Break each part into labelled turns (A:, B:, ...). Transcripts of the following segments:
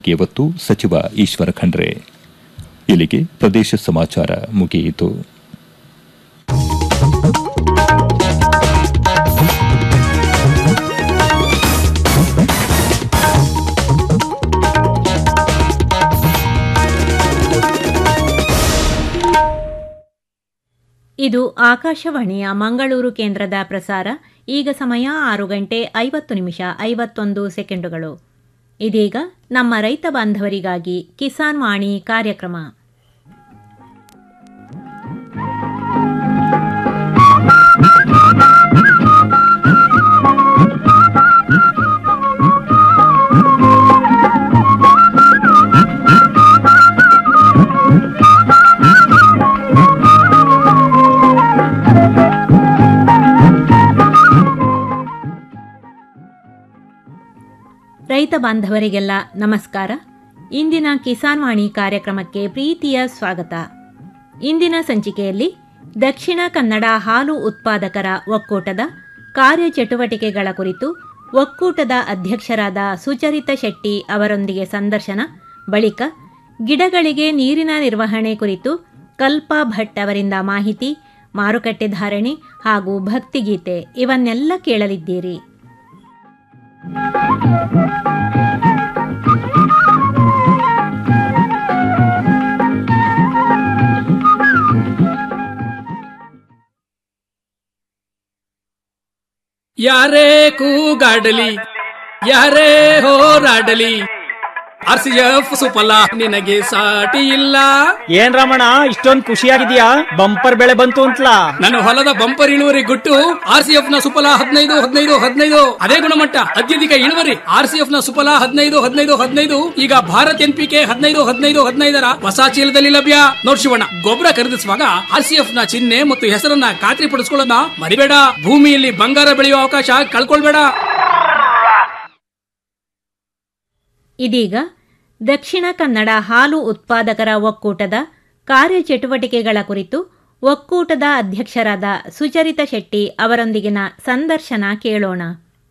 A: ಗೆ ಒತ್ತು ಸಚಿವ ಈಶ್ವರ ಖಂಡ್ರೆ ಇಲ್ಲಿಗೆ ಪ್ರದೇಶ ಸಮಾಚಾರ ಮುಗಿಯಿತು
B: ಇದು ಆಕಾಶವಾಣಿಯ ಮಂಗಳೂರು ಕೇಂದ್ರದ ಪ್ರಸಾರ ಈಗ ಸಮಯ ಆರು ಗಂಟೆ ಐವತ್ತು ನಿಮಿಷ ಐವತ್ತೊಂದು ಸೆಕೆಂಡುಗಳು ಇದೀಗ ನಮ್ಮ ರೈತ ಬಾಂಧವರಿಗಾಗಿ ಕಿಸಾನ್ ವಾಣಿ ಕಾರ್ಯಕ್ರಮ ರೈತ ಬಾಂಧವರಿಗೆಲ್ಲ ನಮಸ್ಕಾರ ಇಂದಿನ ಕಿಸಾನ್ ವಾಣಿ ಕಾರ್ಯಕ್ರಮಕ್ಕೆ ಪ್ರೀತಿಯ ಸ್ವಾಗತ ಇಂದಿನ ಸಂಚಿಕೆಯಲ್ಲಿ ದಕ್ಷಿಣ ಕನ್ನಡ ಹಾಲು ಉತ್ಪಾದಕರ ಒಕ್ಕೂಟದ ಕಾರ್ಯಚಟುವಟಿಕೆಗಳ ಕುರಿತು ಒಕ್ಕೂಟದ ಅಧ್ಯಕ್ಷರಾದ ಸುಚರಿತ ಶೆಟ್ಟಿ ಅವರೊಂದಿಗೆ ಸಂದರ್ಶನ ಬಳಿಕ ಗಿಡಗಳಿಗೆ ನೀರಿನ ನಿರ್ವಹಣೆ ಕುರಿತು ಕಲ್ಪ ಭಟ್ ಅವರಿಂದ ಮಾಹಿತಿ ಮಾರುಕಟ್ಟೆ ಧಾರಣೆ ಹಾಗೂ ಭಕ್ತಿಗೀತೆ ಇವನ್ನೆಲ್ಲ ಕೇಳಲಿದ್ದೀರಿ
C: ಯಾರೇ ಕೂಗಾಡಲಿ ಯಾರೇ ಹೋರಾಡಲಿ ಆರ್ ಸಿ ಎಫ್ ಸುಫಲ ನಿನಗೆ ಸಾಟಿ ಇಲ್ಲ
D: ಏನ್ ರಮಣ ಇಷ್ಟೊಂದ್ ಖುಷಿಯಾಗಿದ್ಯಾ ಬಂಪರ್ ಬೆಳೆ ಬಂತು ಅಂತಲಾ
C: ನನ್ನ ಹೊಲದ ಬಂಪರ್ ಇಳುವರಿ ಗುಟ್ಟು ಆರ್ ಸಿ ಎಫ್ ನ ಸುಫಲ ಹದಿನೈದು ಹದಿನೈದು ಹದಿನೈದು ಅದೇ ಗುಣಮಟ್ಟ ಅತ್ಯಧಿಕ ಇಳುವರಿ ಆರ್ ಸಿ ಎಫ್ ನ ಸುಫಲ ಹದಿನೈದು ಹದಿನೈದು ಹದಿನೈದು ಈಗ ಭಾರತ್ ಎನ್ ಪಿ ಕೆ ಹದಿನೈದು ಹದಿನೈದು ಹದಿನೈದರ ಹೊಸ ಚೀಲದಲ್ಲಿ ಲಭ್ಯ ನೋಡ್ ಶಿವಣ್ಣ ಗೊಬ್ಬರ ಖರೀದಿಸುವಾಗ ಆರ್ ಸಿ ಎಫ್ ನ ಚಿಹ್ನೆ ಮತ್ತು ಹೆಸರನ್ನ ಖಾತ್ರಿ ಪಡಿಸ್ಕೊಳ್ಳೋದನ್ನ ಮರಿಬೇಡ ಭೂಮಿಯಲ್ಲಿ ಬಂಗಾರ ಬೆಳೆಯುವ ಅವಕಾಶ ಕಳ್ಕೊಳ್ಬೇಡ
B: ಇದೀಗ ದಕ್ಷಿಣ ಕನ್ನಡ ಹಾಲು ಉತ್ಪಾದಕರ ಒಕ್ಕೂಟದ ಕಾರ್ಯಚಟುವಟಿಕೆಗಳ ಕುರಿತು ಒಕ್ಕೂಟದ ಅಧ್ಯಕ್ಷರಾದ ಸುಚರಿತ ಶೆಟ್ಟಿ ಅವರೊಂದಿಗಿನ ಸಂದರ್ಶನ ಕೇಳೋಣ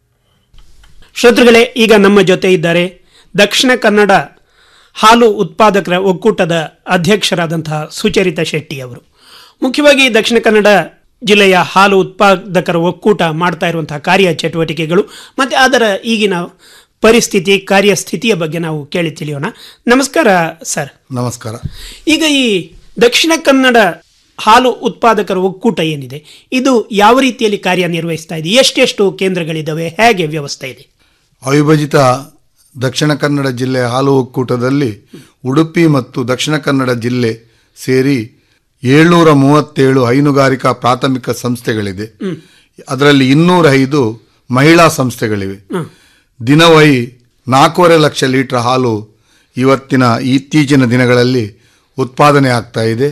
E: ಶ್ರೋತೃಗಳೇ ಈಗ ನಮ್ಮ ಜೊತೆ ಇದ್ದಾರೆ ದಕ್ಷಿಣ ಕನ್ನಡ ಹಾಲು ಉತ್ಪಾದಕರ ಒಕ್ಕೂಟದ ಅಧ್ಯಕ್ಷರಾದಂತಹ ಸುಚರಿತ ಶೆಟ್ಟಿ ಅವರು ಮುಖ್ಯವಾಗಿ ದಕ್ಷಿಣ ಕನ್ನಡ ಜಿಲ್ಲೆಯ ಹಾಲು ಉತ್ಪಾದಕರ ಒಕ್ಕೂಟ ಮಾಡ್ತಾ ಇರುವಂತಹ ಕಾರ್ಯ ಚಟುವಟಿಕೆಗಳು ಮತ್ತು ಅದರ ಈಗಿನ ಪರಿಸ್ಥಿತಿ ಕಾರ್ಯಸ್ಥಿತಿಯ ಬಗ್ಗೆ ನಾವು ಕೇಳಿ ತಿಳಿಯೋಣ ನಮಸ್ಕಾರ ಸರ್
F: ನಮಸ್ಕಾರ
E: ಈಗ ಈ ದಕ್ಷಿಣ ಕನ್ನಡ ಹಾಲು ಉತ್ಪಾದಕರ ಒಕ್ಕೂಟ ಏನಿದೆ ಇದು ಯಾವ ರೀತಿಯಲ್ಲಿ ಕಾರ್ಯನಿರ್ವಹಿಸ್ತಾ ಇದೆ ಎಷ್ಟೆಷ್ಟು ಕೇಂದ್ರಗಳಿದ್ದಾವೆ ಹೇಗೆ ವ್ಯವಸ್ಥೆ ಇದೆ
F: ಅವಿಭಜಿತ ದಕ್ಷಿಣ ಕನ್ನಡ ಜಿಲ್ಲೆ ಹಾಲು ಒಕ್ಕೂಟದಲ್ಲಿ ಉಡುಪಿ ಮತ್ತು ದಕ್ಷಿಣ ಕನ್ನಡ ಜಿಲ್ಲೆ ಸೇರಿ ಏಳ್ನೂರ ಮೂವತ್ತೇಳು ಹೈನುಗಾರಿಕಾ ಪ್ರಾಥಮಿಕ ಸಂಸ್ಥೆಗಳಿದೆ ಅದರಲ್ಲಿ ಇನ್ನೂರ ಐದು ಮಹಿಳಾ ಸಂಸ್ಥೆಗಳಿವೆ ದಿನವೈ ನಾಲ್ಕೂವರೆ ಲಕ್ಷ ಲೀಟರ್ ಹಾಲು ಇವತ್ತಿನ ಇತ್ತೀಚಿನ ದಿನಗಳಲ್ಲಿ ಉತ್ಪಾದನೆ ಆಗ್ತಾ ಇದೆ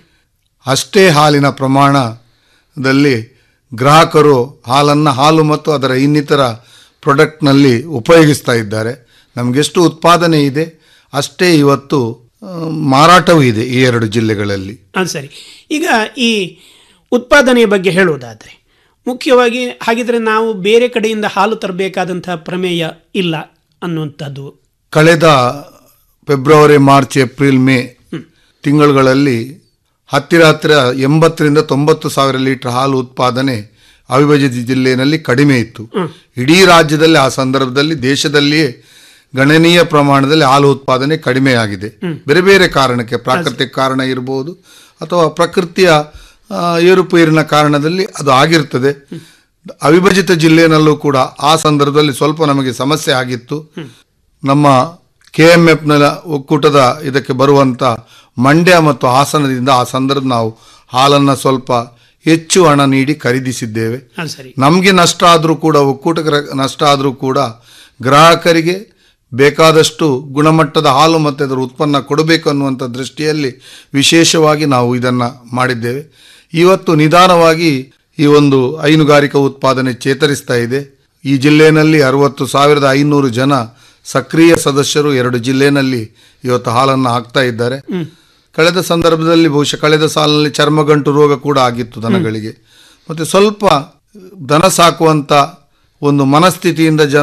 F: ಅಷ್ಟೇ ಹಾಲಿನ ಪ್ರಮಾಣದಲ್ಲಿ ಗ್ರಾಹಕರು ಹಾಲನ್ನು ಹಾಲು ಮತ್ತು ಅದರ ಇನ್ನಿತರ ಪ್ರಾಡಕ್ಟ್ನಲ್ಲಿ ಉಪಯೋಗಿಸ್ತಾ ಇದ್ದಾರೆ ನಮಗೆಷ್ಟು ಉತ್ಪಾದನೆ ಇದೆ ಅಷ್ಟೇ ಇವತ್ತು ಆ, ಮಾರಾಟವೂ ಇದೆ ಈ ಎರಡು ಜಿಲ್ಲೆಗಳಲ್ಲಿ
E: ಅದು ಸರಿ ಈಗ ಈ ಉತ್ಪಾದನೆಯ ಬಗ್ಗೆ ಹೇಳುವುದಾದರೆ ಮುಖ್ಯವಾಗಿ ಹಾಗಿದ್ರೆ ನಾವು ಬೇರೆ ಕಡೆಯಿಂದ ಹಾಲು ತರಬೇಕಾದಂತಹ ಪ್ರಮೇಯ ಇಲ್ಲ ಅನ್ನುವಂಥದ್ದು
F: ಕಳೆದ ಫೆಬ್ರವರಿ ಮಾರ್ಚ್ ಏಪ್ರಿಲ್ ಮೇ ತಿಂಗಳುಗಳಲ್ಲಿ ಹತ್ತಿರ ಹತ್ತಿರ ಎಂಬತ್ತರಿಂದ ತೊಂಬತ್ತು ಸಾವಿರ ಲೀಟರ್ ಹಾಲು ಉತ್ಪಾದನೆ ಅವಿಭಜಿತ ಜಿಲ್ಲೆಯಲ್ಲಿ ಕಡಿಮೆ ಇತ್ತು ಇಡೀ ರಾಜ್ಯದಲ್ಲಿ ಆ ಸಂದರ್ಭದಲ್ಲಿ ದೇಶದಲ್ಲಿಯೇ ಗಣನೀಯ ಪ್ರಮಾಣದಲ್ಲಿ ಹಾಲು ಉತ್ಪಾದನೆ ಕಡಿಮೆಯಾಗಿದೆ ಬೇರೆ ಬೇರೆ ಕಾರಣಕ್ಕೆ ಪ್ರಾಕೃತಿಕ ಕಾರಣ ಇರಬಹುದು ಅಥವಾ ಪ್ರಕೃತಿಯ ಆ, ಏರುಪೇರಿನ ಕಾರಣದಲ್ಲಿ ಅದು ಆಗಿರ್ತದೆ ಅವಿಭಜಿತ ಜಿಲ್ಲೆಯಲ್ಲೂ ಕೂಡ ಆ ಸಂದರ್ಭದಲ್ಲಿ ಸ್ವಲ್ಪ ನಮಗೆ ಸಮಸ್ಯೆ ಆಗಿತ್ತು ನಮ್ಮ ಕೆ ಎಂ ಎಫ್ನ ಒಕ್ಕೂಟದ ಇದಕ್ಕೆ ಬರುವಂಥ ಮಂಡ್ಯ ಮತ್ತು ಹಾಸನದಿಂದ ಆ ಸಂದರ್ಭ ನಾವು ಹಾಲನ್ನು ಸ್ವಲ್ಪ ಹೆಚ್ಚು ಹಣ ನೀಡಿ ಖರೀದಿಸಿದ್ದೇವೆ
E: ಅದು ಸರಿ
F: ನಮಗೆ ನಷ್ಟ ಆದರೂ ಕೂಡ ಒಕ್ಕೂಟಕ್ಕೆ ನಷ್ಟ ಆದರೂ ಕೂಡ ಗ್ರಾಹಕರಿಗೆ ಬೇಕಾದಷ್ಟು ಗುಣಮಟ್ಟದ ಹಾಲು ಮತ್ತು ಅದರ ಉತ್ಪನ್ನ ಕೊಡಬೇಕು ಅನ್ನುವಂಥ ದೃಷ್ಟಿಯಲ್ಲಿ ವಿಶೇಷವಾಗಿ ನಾವು ಇದನ್ನು ಮಾಡಿದ್ದೇವೆ ಇವತ್ತು ನಿಧಾನವಾಗಿ ಈ ಒಂದು ಹೈನುಗಾರಿಕಾ ಉತ್ಪಾದನೆ ಚೇತರಿಸ್ತಾ ಇದೆ ಈ ಜಿಲ್ಲೆಯಲ್ಲಿ ಅರವತ್ತು ಸಾವಿರದ ಐನೂರು ಜನ ಸಕ್ರಿಯ ಸದಸ್ಯರು ಎರಡು ಜಿಲ್ಲೆಯಲ್ಲಿ ಇವತ್ತು ಹಾಲನ್ನು ಹಾಕ್ತಾ ಇದ್ದಾರೆ ಕಳೆದ ಸಂದರ್ಭದಲ್ಲಿ ಬಹುಶಃ ಕಳೆದ ಸಾಲಿನಲ್ಲಿ ಚರ್ಮಗಂಟು ರೋಗ ಕೂಡ ಆಗಿತ್ತು ದನಗಳಿಗೆ ಮತ್ತು ಸ್ವಲ್ಪ ದನ ಸಾಕುವಂಥ ಒಂದು ಮನಸ್ಥಿತಿಯಿಂದ ಜನ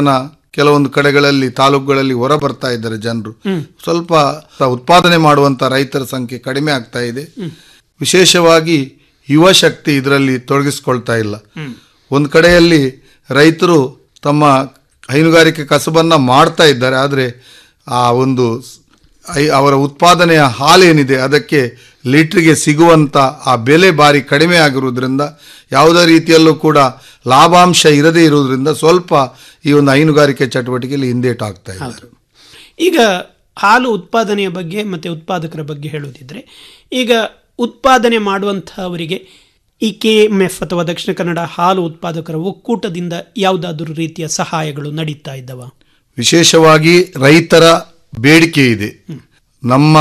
F: ಕೆಲವೊಂದು ಕಡೆಗಳಲ್ಲಿ ತಾಲೂಕುಗಳಲ್ಲಿ ಹೊರ ಬರ್ತಾ ಇದ್ದಾರೆ ಜನರು ಸ್ವಲ್ಪ ಉತ್ಪಾದನೆ ಮಾಡುವಂತ ರೈತರ ಸಂಖ್ಯೆ ಕಡಿಮೆ ಆಗ್ತಾ ಇದೆ ವಿಶೇಷವಾಗಿ ಯುವ ಶಕ್ತಿ ಇದರಲ್ಲಿ ತೊಡಗಿಸ್ಕೊಳ್ತಾ ಇಲ್ಲ ಒಂದು ಕಡೆಯಲ್ಲಿ ರೈತರು ತಮ್ಮ ಹೈನುಗಾರಿಕೆ ಕಸಬನ್ನ ಮಾಡ್ತಾ ಇದ್ದಾರೆ ಆದರೆ ಆ ಒಂದು ಸ್- ಐ- ಅವರ ಉತ್ಪಾದನೆಯ ಹಾಲೇನಿದೆ ಅದಕ್ಕೆ ಲೀಟ್ರಿಗೆ ಸಿಗುವಂತ ಆ ಬೆಲೆ ಭಾರಿ ಕಡಿಮೆ ಆಗಿರುವುದರಿಂದ ಯಾವುದೇ ರೀತಿಯಲ್ಲೂ ಕೂಡ ಲಾಭಾಂಶ ಇರದೇ ಇರುವುದರಿಂದ ಸ್ವಲ್ಪ ಈ ಒಂದು ಹೈನುಗಾರಿಕೆ ಚಟುವಟಿಕೆಯಲ್ಲಿ ಹಿಂದೇಟು ಆಗ್ತಾ ಇದ್ದಾರೆ
E: ಈಗ ಹಾಲು ಉತ್ಪಾದನೆಯ ಬಗ್ಗೆ ಮತ್ತು ಉತ್ಪಾದಕರ ಬಗ್ಗೆ ಹೇಳೋದಿದ್ರೆ ಈಗ ಉತ್ಪಾದನೆ ಮಾಡುವಂಥವರಿಗೆ ಈ ಕೆ ಎಮ್ ಎಫ್ ಅಥವಾ ದಕ್ಷಿಣ ಕನ್ನಡ ಹಾಲು ಉತ್ಪಾದಕರ ಒಕ್ಕೂಟದಿಂದ ಯಾವುದಾದ್ರೂ ರೀತಿಯ ಸಹಾಯಗಳು ನಡೀತಾ ಇದ್ದವ
F: ವಿಶೇಷವಾಗಿ ರೈತರ ಬೇಡಿಕೆ ಇದೆ ನಮ್ಮ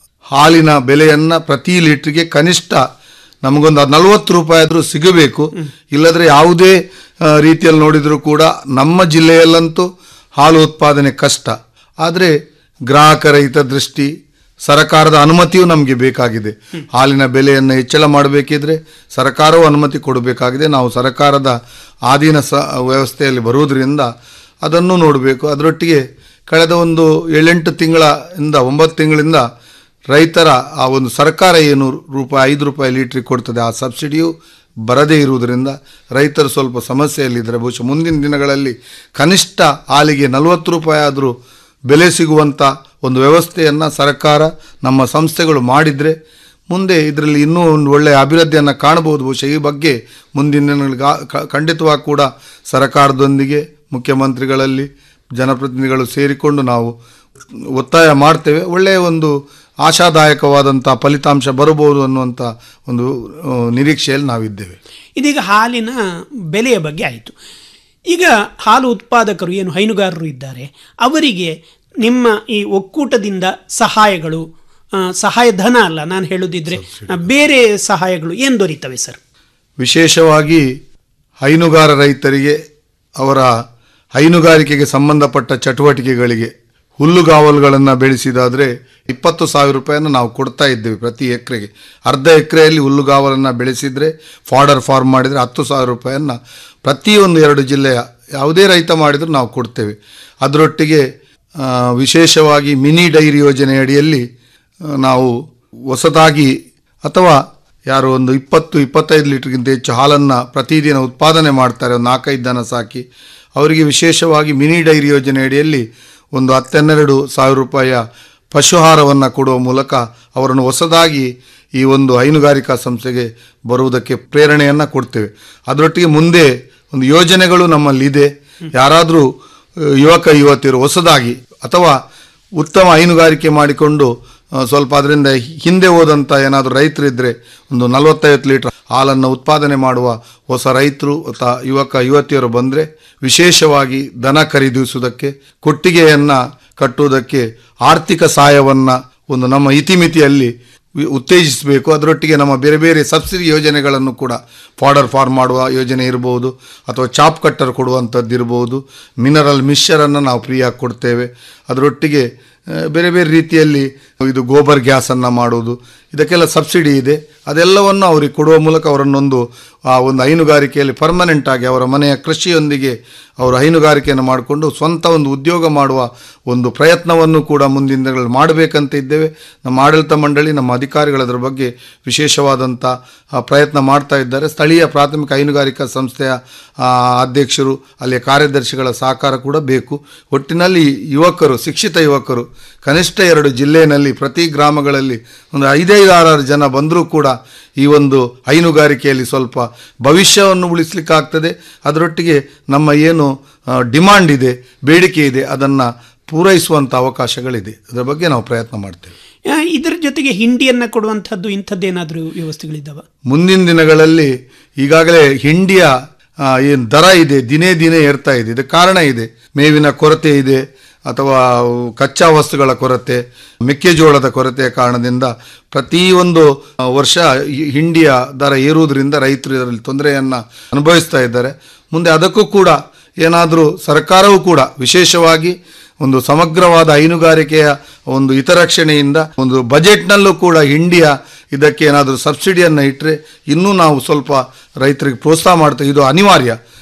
F: ಹಾಲಿನ ಬೆಲೆಯನ್ನ ಪ್ರತಿ ಲೀಟರ್ಗೆ ಕನಿಷ್ಠ ನಮಗೊಂದು ನಲವತ್ತು ರೂಪಾಯಿ ಆದರೂ ಸಿಗಬೇಕು ಇಲ್ಲದ್ರೆ ಯಾವುದೇ ಆ, ರೀತಿಯಲ್ಲಿ ನೋಡಿದರೂ ಕೂಡ ನಮ್ಮ ಜಿಲ್ಲೆಯಲ್ಲಂತೂ ಹಾಲು ಉತ್ಪಾದನೆ ಕಷ್ಟ ಆದರೆ ಗ್ರಾಹಕರ ಹಿತದೃಷ್ಟಿ ಸರಕಾರದ ಅನುಮತಿಯೂ ನಮಗೆ ಬೇಕಾಗಿದೆ ಹಾಲಿನ ಬೆಲೆಯನ್ನು ಹೆಚ್ಚಳ ಮಾಡಬೇಕಿದ್ರೆ ಸರ್ಕಾರವು ಅನುಮತಿ ಕೊಡಬೇಕಾಗಿದೆ ನಾವು ಸರ್ಕಾರದ ಆಧೀನ ಸ ವ್ಯವಸ್ಥೆಯಲ್ಲಿ ಬರುವುದರಿಂದ ಅದನ್ನು ನೋಡಬೇಕು ಅದರೊಟ್ಟಿಗೆ ಕಳೆದ ಒಂದು ಏಳೆಂಟು ತಿಂಗಳ ಇಂದ ಒಂಬತ್ತು ತಿಂಗಳಿಂದ ರೈತರ ಆ ಒಂದು ಸರ್ಕಾರ ಏನು ರೂಪಾಯಿ ಐದು ರೂಪಾಯಿ ಲೀಟ್ರಿಗೆ ಕೊಡ್ತದೆ ಆ ಸಬ್ಸಿಡಿಯು ಬರದೇ ಇರುವುದರಿಂದ ರೈತರು ಸ್ವಲ್ಪ ಸಮಸ್ಯೆಯಲ್ಲಿದ್ದಾರೆ ಬಹುಶಃ ಮುಂದಿನ ದಿನಗಳಲ್ಲಿ ಕನಿಷ್ಠ ಹಾಲಿಗೆ ನಲವತ್ತು ರೂಪಾಯಿ ಆದರೂ ಬೆಲೆ ಸಿಗುವಂಥ ಒಂದು ವ್ಯವಸ್ಥೆಯನ್ನು ಸರ್ಕಾರ ನಮ್ಮ ಸಂಸ್ಥೆಗಳು ಮಾಡಿದರೆ ಮುಂದೆ ಇದರಲ್ಲಿ ಇನ್ನೂ ಒಂದು ಒಳ್ಳೆಯ ಅಭಿವೃದ್ಧಿಯನ್ನು ಕಾಣಬಹುದು ಬಹುಶಃ ಈ ಬಗ್ಗೆ ಮುಂದಿನ ದಿನಗಳಿಗೆ ಆ- ಕ- ಖಂಡಿತವಾಗಿ ಕೂಡ ಸರ್ಕಾರದೊಂದಿಗೆ ಮುಖ್ಯಮಂತ್ರಿಗಳಲ್ಲಿ ಜನಪ್ರತಿನಿಧಿಗಳು ಸೇರಿಕೊಂಡು ನಾವು ಒತ್ತಾಯ ಮಾಡ್ತೇವೆ ಒಳ್ಳೆಯ ಒಂದು ಆಶಾದಾಯಕವಾದಂಥ ಫಲಿತಾಂಶ ಬರಬಹುದು ಅನ್ನುವಂಥ ಒಂದು ಆ, ನಿರೀಕ್ಷೆಯಲ್ಲಿ ನಾವಿದ್ದೇವೆ
E: ಇದೀಗ ಹಾಲಿನ ಬೆಲೆಯ ಬಗ್ಗೆ ಆಯಿತು ಈಗ ಹಾಲು ಉತ್ಪಾದಕರು ಏನು ಹೈನುಗಾರರು ಇದ್ದಾರೆ ಅವರಿಗೆ ನಿಮ್ಮ ಈ ಒಕ್ಕೂಟದಿಂದ ಸಹಾಯಗಳು ಆ, ಸಹಾಯಧನ ಅಲ್ಲ ನಾನು ಹೇಳೋದಿದ್ರೆ ಆ, ಬೇರೆ ಸಹಾಯಗಳು ಏನು ದೊರೀತವೆ ಸರ್
F: ವಿಶೇಷವಾಗಿ ಹೈನುಗಾರ ರೈತರಿಗೆ ಅವರ ಹೈನುಗಾರಿಕೆಗೆ ಸಂಬಂಧಪಟ್ಟ ಚಟುವಟಿಕೆಗಳಿಗೆ ಹುಲ್ಲುಗಾವಲುಗಳನ್ನು ಬೆಳೆಸಿದಾದರೆ ಇಪ್ಪತ್ತು ಸಾವಿರ ರೂಪಾಯಿಯನ್ನು ನಾವು ಕೊಡ್ತಾ ಇದ್ದೇವೆ ಪ್ರತಿ ಎಕರೆಗೆ ಅರ್ಧ ಎಕರೆಯಲ್ಲಿ ಹುಲ್ಲುಗಾವಲನ್ನು ಬೆಳೆಸಿದರೆ ಫಾಡರ್ ಫಾರ್ಮ್ ಮಾಡಿದರೆ ಹತ್ತು ಸಾವಿರ ರೂಪಾಯಿಯನ್ನು ಪ್ರತಿಯೊಂದು ಎರಡು ಜಿಲ್ಲೆಯ ಯಾವುದೇ ರೈತ ಮಾಡಿದರೂ ನಾವು ಕೊಡ್ತೇವೆ ಅದರೊಟ್ಟಿಗೆ ಆ, ವಿಶೇಷವಾಗಿ ಮಿನಿ ಡೈರಿ ಯೋಜನೆ ಅಡಿಯಲ್ಲಿ ಆ, ನಾವು ಹೊಸದಾಗಿ ಅಥವಾ ಯಾರು ಒಂದು ಇಪ್ಪತ್ತು ಇಪ್ಪತ್ತೈದು ಲೀಟರ್ಗಿಂತ ಹೆಚ್ಚು ಹಾಲನ್ನು ಪ್ರತಿದಿನ ಉತ್ಪಾದನೆ ಮಾಡ್ತಾರೆ ಒಂದು ನಾಲ್ಕೈದು ದನ ಸಾಕಿ ಅವರಿಗೆ ವಿಶೇಷವಾಗಿ ಮಿನಿ ಡೈರಿ ಯೋಜನೆ ಅಡಿಯಲ್ಲಿ ಒಂದು ಹತ್ತೆನ್ನೆರಡು ಸಾವಿರ ರೂಪಾಯಿಯ ಪಶುಹಾರವನ್ನು ಕೊಡುವ ಮೂಲಕ ಅವರನ್ನು ಹೊಸದಾಗಿ ಈ ಒಂದು ಹೈನುಗಾರಿಕಾ ಸಂಸ್ಥೆಗೆ ಬರುವುದಕ್ಕೆ ಪ್ರೇರಣೆಯನ್ನು ಕೊಡ್ತೇವೆ ಅದರೊಟ್ಟಿಗೆ ಮುಂದೆ ಒಂದು ಯೋಜನೆಗಳು ನಮ್ಮಲ್ಲಿದೆ ಯಾರಾದರೂ ಅಹ್, ಯುವಕ ಯುವತಿಯರು ಹೊಸದಾಗಿ ಅಥವಾ ಉತ್ತಮ ಹೈನುಗಾರಿಕೆ ಮಾಡಿಕೊಂಡು ಆ, ಸ್ವಲ್ಪ ಅದರಿಂದ ಹಿಂದೆ ಹೋದಂಥ ಏನಾದರೂ ರೈತರಿದ್ದರೆ ಒಂದು ನಲವತ್ತೈವತ್ತು ಲೀಟರ್ ಹಾಲನ್ನು ಉತ್ಪಾದನೆ ಮಾಡುವ ಹೊಸ ರೈತರು ಅಥವಾ ಯುವಕ ಯುವತಿಯರು ಬಂದರೆ ವಿಶೇಷವಾಗಿ ದನ ಖರೀದಿಸುವುದಕ್ಕೆ ಕೊಟ್ಟಿಗೆಯನ್ನು ಕಟ್ಟುವುದಕ್ಕೆ ಆರ್ಥಿಕ ಸಹಾಯವನ್ನು ಒಂದು ನಮ್ಮ ಇತಿಮಿತಿಯಲ್ಲಿ ವಿ- ಉತ್ತೇಜಿಸಬೇಕು ಅದರೊಟ್ಟಿಗೆ ನಮ್ಮ ಬೇರೆ ಬೇರೆ ಸಬ್ಸಿಡಿ ಯೋಜನೆಗಳನ್ನು ಕೂಡ ಫಾಡರ್ ಫಾರ್ಮ್ ಮಾಡುವ ಯೋಜನೆ ಇರಬಹುದು ಅಥವಾ ಚಾಪ್ ಕಟ್ಟರ್ ಕೊಡುವಂಥದ್ದು ಇರಬಹುದು ಮಿನರಲ್ ಮಿಕ್ಸರನ್ನು ನಾವು ಫ್ರೀಯಾಗಿ ಕೊಡ್ತೇವೆ ಅದರೊಟ್ಟಿಗೆ ಆ, ಬೇರೆ ಬೇರೆ ರೀತಿಯಲ್ಲಿ ಇದು ಗೋಬರ್ ಗ್ಯಾಸನ್ನು ಮಾಡುವುದು ಇದಕ್ಕೆಲ್ಲ ಸಬ್ಸಿಡಿ ಇದೆ ಅದೆಲ್ಲವನ್ನು ಅವರಿಗೆ ಕೊಡುವ ಮೂಲಕ ಅವರನ್ನೊಂದು ಆ ಒಂದು ಹೈನುಗಾರಿಕೆಯಲ್ಲಿ ಪರ್ಮನೆಂಟ್ ಆಗಿ ಅವರ ಮನೆಯ ಕೃಷಿಯೊಂದಿಗೆ ಅವರು ಹೈನುಗಾರಿಕೆಯನ್ನು ಮಾಡಿಕೊಂಡು ಸ್ವಂತ ಒಂದು ಉದ್ಯೋಗ ಮಾಡುವ ಒಂದು ಪ್ರಯತ್ನವನ್ನು ಕೂಡ ಮುಂದಿನ ದಿನಗಳಲ್ಲಿ ಮಾಡಬೇಕಂತ ಇದ್ದೇವೆ ನಮ್ಮ ಆಡಳಿತ ಮಂಡಳಿ ನಮ್ಮ ಅಧಿಕಾರಿಗಳು ಅದರ ಬಗ್ಗೆ ವಿಶೇಷವಾದಂಥ ಆ, ಪ್ರಯತ್ನ ಮಾಡ್ತಾ ಇದ್ದಾರೆ ಸ್ಥಳೀಯ ಪ್ರಾಥಮಿಕ ಹೈನುಗಾರಿಕಾ ಸಂಸ್ಥೆಯ ಆ, ಅಧ್ಯಕ್ಷರು ಅಲ್ಲಿಯ ಕಾರ್ಯದರ್ಶಿಗಳ ಸಹಕಾರ ಕೂಡ ಬೇಕು ಒಟ್ಟಿನಲ್ಲಿ ಯುವಕರು ಶಿಕ್ಷಿತ ಯುವಕರು ಕನಿಷ್ಠ ಎರಡು ಜಿಲ್ಲೆಯಲ್ಲಿ ಪ್ರತಿ ಗ್ರಾಮಗಳಲ್ಲಿ ಒಂದು ಐದೈದು ಆರಾರು ಜನ ಬಂದರೂ ಕೂಡ ಈ ಒಂದು ಹೈನುಗಾರಿಕೆಯಲ್ಲಿ ಸ್ವಲ್ಪ ಭವಿಷ್ಯವನ್ನು ಉಳಿಸ್ಲಿಕ್ಕಾಗ್ತದೆ ಅದರೊಟ್ಟಿಗೆ ನಮ್ಮ ಏನು ಆ, ಡಿಮಾಂಡ್ ಇದೆ ಬೇಡಿಕೆ ಇದೆ ಅದನ್ನು ಪೂರೈಸುವಂಥ ಅವಕಾಶಗಳಿದೆ ಅದರ ಬಗ್ಗೆ ನಾವು ಪ್ರಯತ್ನ ಮಾಡ್ತೇವೆ
E: ಆ, ಇದರ ಜೊತೆಗೆ ಹಿಂಡಿಯನ್ನು ಕೊಡುವಂಥದ್ದು ಇಂಥದ್ದೇನಾದರೂ ವ್ಯವಸ್ಥೆಗಳಿದ್ದಾವ
F: ಮುಂದಿನ ದಿನಗಳಲ್ಲಿ ಈಗಾಗಲೇ ಹಿಂಡಿಯ ಏನು ದರ ಇದೆ ದಿನೇ ದಿನೇ ಏರ್ತಾ ಇದೆ ಇದಕ್ಕೆ ಕಾರಣ ಇದೆ ಮೇವಿನ ಕೊರತೆ ಇದೆ ಅಥವಾ ಕಚ್ಚಾ ವಸ್ತುಗಳ ಕೊರತೆ ಮೆಕ್ಕೆಜೋಳದ ಕೊರತೆಯ ಕಾರಣದಿಂದ ಪ್ರತಿಯೊಂದು ಆ, ವರ್ಷ ಈ ಹಿಂಡಿಯ ದರ ಏರುವುದರಿಂದ ರೈತರು ಇದರಲ್ಲಿ ತೊಂದರೆಯನ್ನು ಅನುಭವಿಸ್ತಾ ಇದ್ದಾರೆ ಮುಂದೆ ಅದಕ್ಕೂ ಕೂಡ ಏನಾದರೂ ಸರ್ಕಾರವೂ ಕೂಡ ವಿಶೇಷವಾಗಿ ಒಂದು ಸಮಗ್ರವಾದ ಹೈನುಗಾರಿಕೆಯ ಒಂದು ಹಿತರಕ್ಷಣೆಯಿಂದ ಒಂದು ಬಜೆಟ್ನಲ್ಲೂ ಕೂಡ ಹಿಂಡಿಯ ಇದಕ್ಕೆ ಏನಾದರೂ ಸಬ್ಸಿಡಿಯನ್ನು ಇಟ್ಟರೆ ಇನ್ನೂ ನಾವು ಸ್ವಲ್ಪ ರೈತರಿಗೆ ಪ್ರೋತ್ಸಾಹ ಮಾಡ್ತೇವೆ ಇದು ಅನಿವಾರ್ಯ